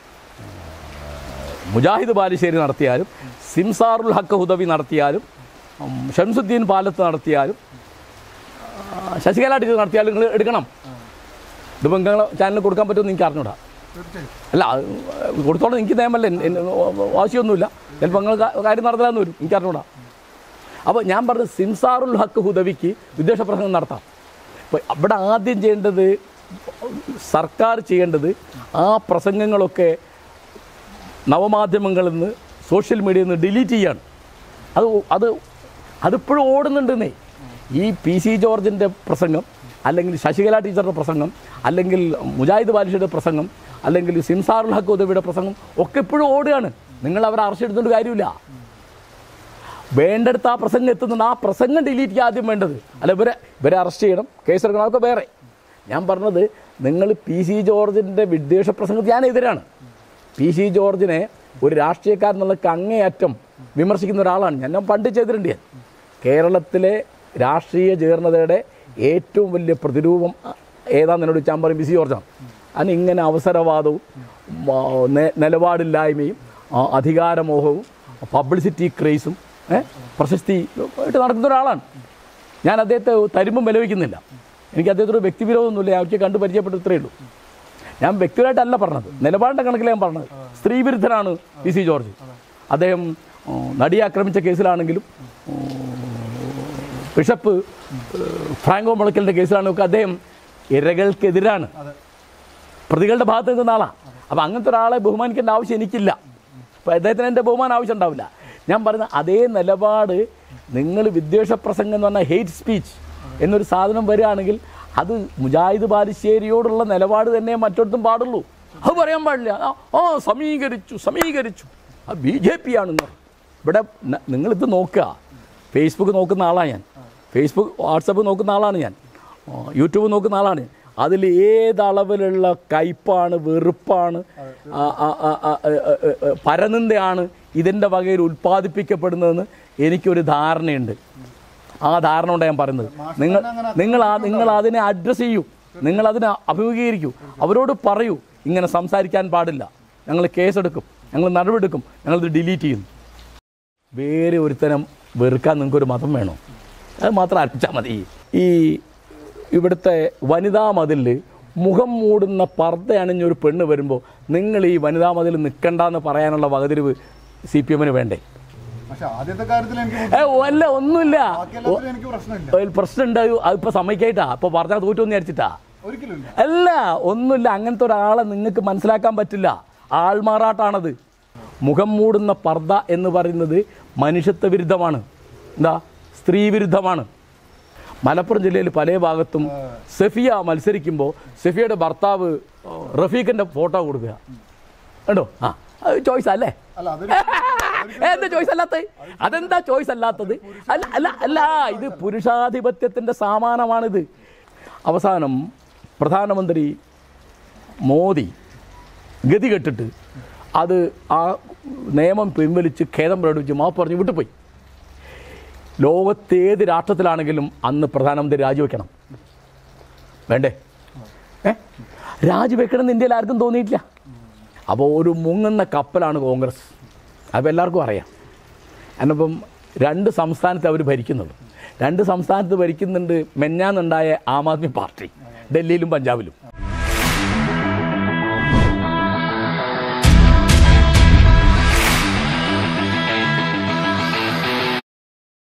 S1: മുജാഹിദ് ബാലുശ്ശേരി നടത്തിയാലും സിംസാറുൽ ഹക്ക് ഹുദവി നടത്തിയാലും ഉം, ഷംസുദ്ദീൻ പാലത്ത് നടത്തിയാലും ആ, ശശികല ടീച്ചർ നടത്തിയാലും നിങ്ങൾ എടുക്കണം ഇതിപ്പോൾ നിങ്ങളെ ചാനലിൽ കൊടുക്കാൻ പറ്റുമെന്ന് എനിക്ക് അറിഞ്ഞൂടാ അല്ല അത് കൊടുത്തോളം എനിക്ക് നിയമല്ല എൻ- എൻ- വാശിയൊന്നുമില്ല ചിലപ്പോൾ നിങ്ങൾ കാ- കാര്യം നടത്തില്ലാന്ന് വരും എനിക്ക് അറിഞ്ഞൂടാ അപ്പോൾ ഞാൻ പറഞ്ഞ സിംസാറുൽ ഹക്ക് ഹുദവിക്ക് വിദ്വേഷ പ്രസംഗം നടത്താം അപ്പോൾ അവിടെ ആദ്യം ചെയ്യേണ്ടത് സർക്കാർ ചെയ്യേണ്ടത് ആ പ്രസംഗങ്ങളൊക്കെ നവമാധ്യമങ്ങളിൽ നിന്ന് സോഷ്യൽ മീഡിയയിൽ നിന്ന് ഡിലീറ്റ് ചെയ്യാണ് അത് അത് അതിപ്പോഴും ഓടുന്നുണ്ടെന്നേ ഈ പി സി ജോർജിൻ്റെ പ്രസംഗം അല്ലെങ്കിൽ ശശികല ടീച്ചറുടെ പ്രസംഗം അല്ലെങ്കിൽ മുജാഹിദ് ബാലിഷയുടെ പ്രസംഗം അല്ലെങ്കിൽ സിംസാറുൽ ഹക്ക് ഉദവിയുടെ പ്രസംഗം ഒക്കെ ഇപ്പോഴും ഓടുകയാണ് നിങ്ങൾ അവരെ അറസ്റ്റ് എടുത്തുകൊണ്ട് കാര്യമില്ല വേണ്ടടുത്ത് ആ പ്രസംഗം എത്തുന്നുണ്ട് ആ പ്രസംഗം ഡിലീറ്റ് ചെയ്യുക ആദ്യം വേണ്ടത് അല്ല ഇവരെ ഇവരെ അറസ്റ്റ് ചെയ്യണം കേസെടുക്കണം അതൊക്കെ വേറെ ഞാൻ പറഞ്ഞത് നിങ്ങൾ പി സി ജോർജിൻ്റെ വിദ്വേഷ പ്രസംഗത്തിൽ ഞാൻ എതിരാണ് പി സി ജോർജിനെ ഒരു രാഷ്ട്രീയക്കാരൻ എന്നുള്ള അങ്ങേയറ്റം വിമർശിക്കുന്ന ഒരാളാണ് ഞാൻ ഞാൻ പണ്ട് ചെയ്തിട്ടുണ്ട് ഞാൻ കേരളത്തിലെ രാഷ്ട്രീയ ജീർണതയുടെ ഏറ്റവും വലിയ പ്രതിരൂപം ഏതാന്ന് എന്നോട് ഞാൻ പറയും പി സി ജോർജാണ് അതിന് ഇങ്ങനെ അവസരവാദവും ആ, നെ- നിലപാടില്ലായ്മയും ആ, അധികാരമോഹവും പബ്ലിസിറ്റി ക്രേസും ഏ, പ്രശസ്തി ആയിട്ട് നടക്കുന്ന ഒരാളാണ് ഞാൻ അദ്ദേഹത്തെ തരുമ്പം വിലവയ്ക്കുന്നില്ല എനിക്ക് അദ്ദേഹത്തോട് വ്യക്തിവിരോധമൊന്നുമില്ല ഞാൻ ഒരിക്കൽ കണ്ട് പരിചയപ്പെട്ടു ഇത്രയേ ഉള്ളൂ ഞാൻ വ്യക്തിപരമായിട്ടല്ല പറഞ്ഞത് നിലപാടിൻ്റെ കണക്കിൽ ഞാൻ പറഞ്ഞത് സ്ത്രീ വിരുദ്ധനാണ് പി സി ജോർജ് അദ്ദേഹം ആ, നടിയെ ആക്രമിച്ച കേസിലാണെങ്കിലും ആ, ബിഷപ്പ് ആ, ഫ്രാങ്കോ മുളയ്ക്കലിൻ്റെ കേസിലാണെങ്കിലും അദ്ദേഹം ഇരകൾക്കെതിരാണ് പ്രതികളുടെ ഭാഗത്ത് നിൽക്കുന്ന ആളാണ് അപ്പോൾ അങ്ങനത്തെ ഒരാളെ ബഹുമാനിക്കേണ്ട ആവശ്യം എനിക്കില്ല അപ്പോൾ അദ്ദേഹത്തിന് എൻ്റെ ബഹുമാനം ആവശ്യം ഉണ്ടാവില്ല ഞാൻ പറയുന്ന അതേ നിലപാട് നിങ്ങൾ വിദ്വേഷ പ്രസംഗം എന്ന് പറഞ്ഞാൽ ഹെയ്റ്റ് സ്പീച്ച് എന്നൊരു സാധനം വരികയാണെങ്കിൽ അത് മുജാഹിദ് ബാലുശ്ശേരിയോടുള്ള നിലപാട് തന്നെ മറ്റൊരുത്തും പാടുള്ളൂ അത് പറയാൻ പാടില്ല ആ, ആ സമീകരിച്ചു സമീകരിച്ചു ആ ബി ജെ പി ആണെന്ന് ഇവിടെ ന- നിങ്ങളിത് നോക്കുക ഫേസ്ബുക്ക് നോക്കുന്ന ആളാണ് ഞാൻ ഫേസ്ബുക്ക് വാട്സപ്പ് നോക്കുന്ന ആളാണ് ഞാൻ ആ, യൂട്യൂബ് നോക്കുന്ന ആളാണ് ഞാൻ അതിൽ ഏതളവിലുള്ള കയ്പാണ് വെറുപ്പാണ് ആ, ആ, ആ, ആ, ആ, ആ, ആ, പരനിന്ദയാണ് ഇതിൻ്റെ വകയിൽ ഉൽപ്പാദിപ്പിക്കപ്പെടുന്നതെന്ന് എനിക്കൊരു ധാരണയുണ്ട് ആ ധാരണ കൊണ്ടാണ് ഞാൻ പറയുന്നത് നിങ്ങൾ നിങ്ങൾ ആ നിങ്ങൾ അതിനെ അഡ്രസ്സ് ചെയ്യൂ നിങ്ങൾ അതിനെ അഭിമുഖീകരിക്കൂ അവരോട് പറയൂ ഇങ്ങനെ സംസാരിക്കാൻ പാടില്ല ഞങ്ങൾ കേസെടുക്കും ഞങ്ങൾ നടപടിയെടുക്കും ഞങ്ങളിത് ഡിലീറ്റ് ചെയ്യുന്നു വേറെ ഒരുത്തരം വെറുക്കാൻ നിങ്ങൾക്കൊരു മതം വേണോ അത് മാത്രം അർപ്പിച്ചാൽ മതി ഈ ഇവിടുത്തെ വനിതാ മതിലിൽ മുഖം മൂടുന്ന പർദ്ദ അണിഞ്ഞൊരു പെണ്ണ് വരുമ്പോൾ നിങ്ങൾ ഈ വനിതാ മതിൽ നിൽക്കണ്ടെന്ന് പറയാനുള്ള വകതിരിവ് സി പി എമ്മിന് വേണ്ടേ
S2: പക്ഷെ ആദ്യത്തെ കാര്യത്തിൽ എനിക്ക്
S1: ഏ അല്ല ഒന്നുമില്ല
S2: ബാക്കിയെല്ലാത്തിലും എനിക്ക് പ്രശ്നമില്ല
S1: ഒരു പ്രശ്നം ഉണ്ടായി അതിപ്പോൾ സമ്മതിക്കായിട്ടാ അപ്പോൾ പറഞ്ഞാൽ തോറ്റൊന്നും വിചാരിച്ചിട്ടാ
S2: ഒരിക്കലും ഇല്ല
S1: അല്ല ഒന്നുമില്ല അങ്ങനത്തെ ഒരാളെ നിങ്ങൾക്ക് മനസ്സിലാക്കാൻ പറ്റില്ല ആൾമാറാട്ടാണത് മുഖം മൂടുന്ന പർദ്ദ എന്ന് പറയുന്നത് മനുഷ്യത്വ വിരുദ്ധമാണ് എന്താ സ്ത്രീ വിരുദ്ധമാണ് മലപ്പുറം ജില്ലയിൽ പല ഭാഗത്തും സെഫിയ മത്സരിക്കുമ്പോൾ സെഫിയയുടെ ഭർത്താവ് റഫീഖിൻ്റെ ഫോട്ടോ കൊടുക്കുക കണ്ടോ ആ അത് ചോയ്സ് അല്ലേ
S2: അല്ല അതൊരു
S1: എന്താ ചോയ്സ് അല്ലാത്തത് അതെന്താ ചോയ്സ് അല്ലാത്തത് അല്ല അല്ല അല്ല ഇത് പുരുഷാധിപത്യത്തിൻ്റെ സാമാനമാണിത് അവസാനം പ്രധാനമന്ത്രി മോദി ഗതി കെട്ടിട്ട് അത് ആ നിയമം പിൻവലിച്ച് ഖേദം പ്രകടിപ്പിച്ച് മാപ്പ് പറഞ്ഞ് വിട്ടുപോയി ലോകത്തേത് രാഷ്ട്രത്തിലാണെങ്കിലും അന്ന് പ്രധാനമന്ത്രി രാജിവെക്കണം വേണ്ടേ ഏ രാജിവെക്കണം എന്ന് ഇന്ത്യയിൽ ആർക്കും തോന്നിയിട്ടില്ല അപ്പോൾ ഒരു മുങ്ങുന്ന കപ്പലാണ് കോൺഗ്രസ് അപ്പോൾ എല്ലാവർക്കും അറിയാം എന്നിപ്പം രണ്ട് സംസ്ഥാനത്ത് അവർ ഭരിക്കുന്നുള്ളൂ രണ്ട് സംസ്ഥാനത്ത് ഭരിക്കുന്നുണ്ട് മെഞ്ഞാന്നുണ്ടായ ആം ആദ്മി പാർട്ടി ഡൽഹിയിലും പഞ്ചാബിലും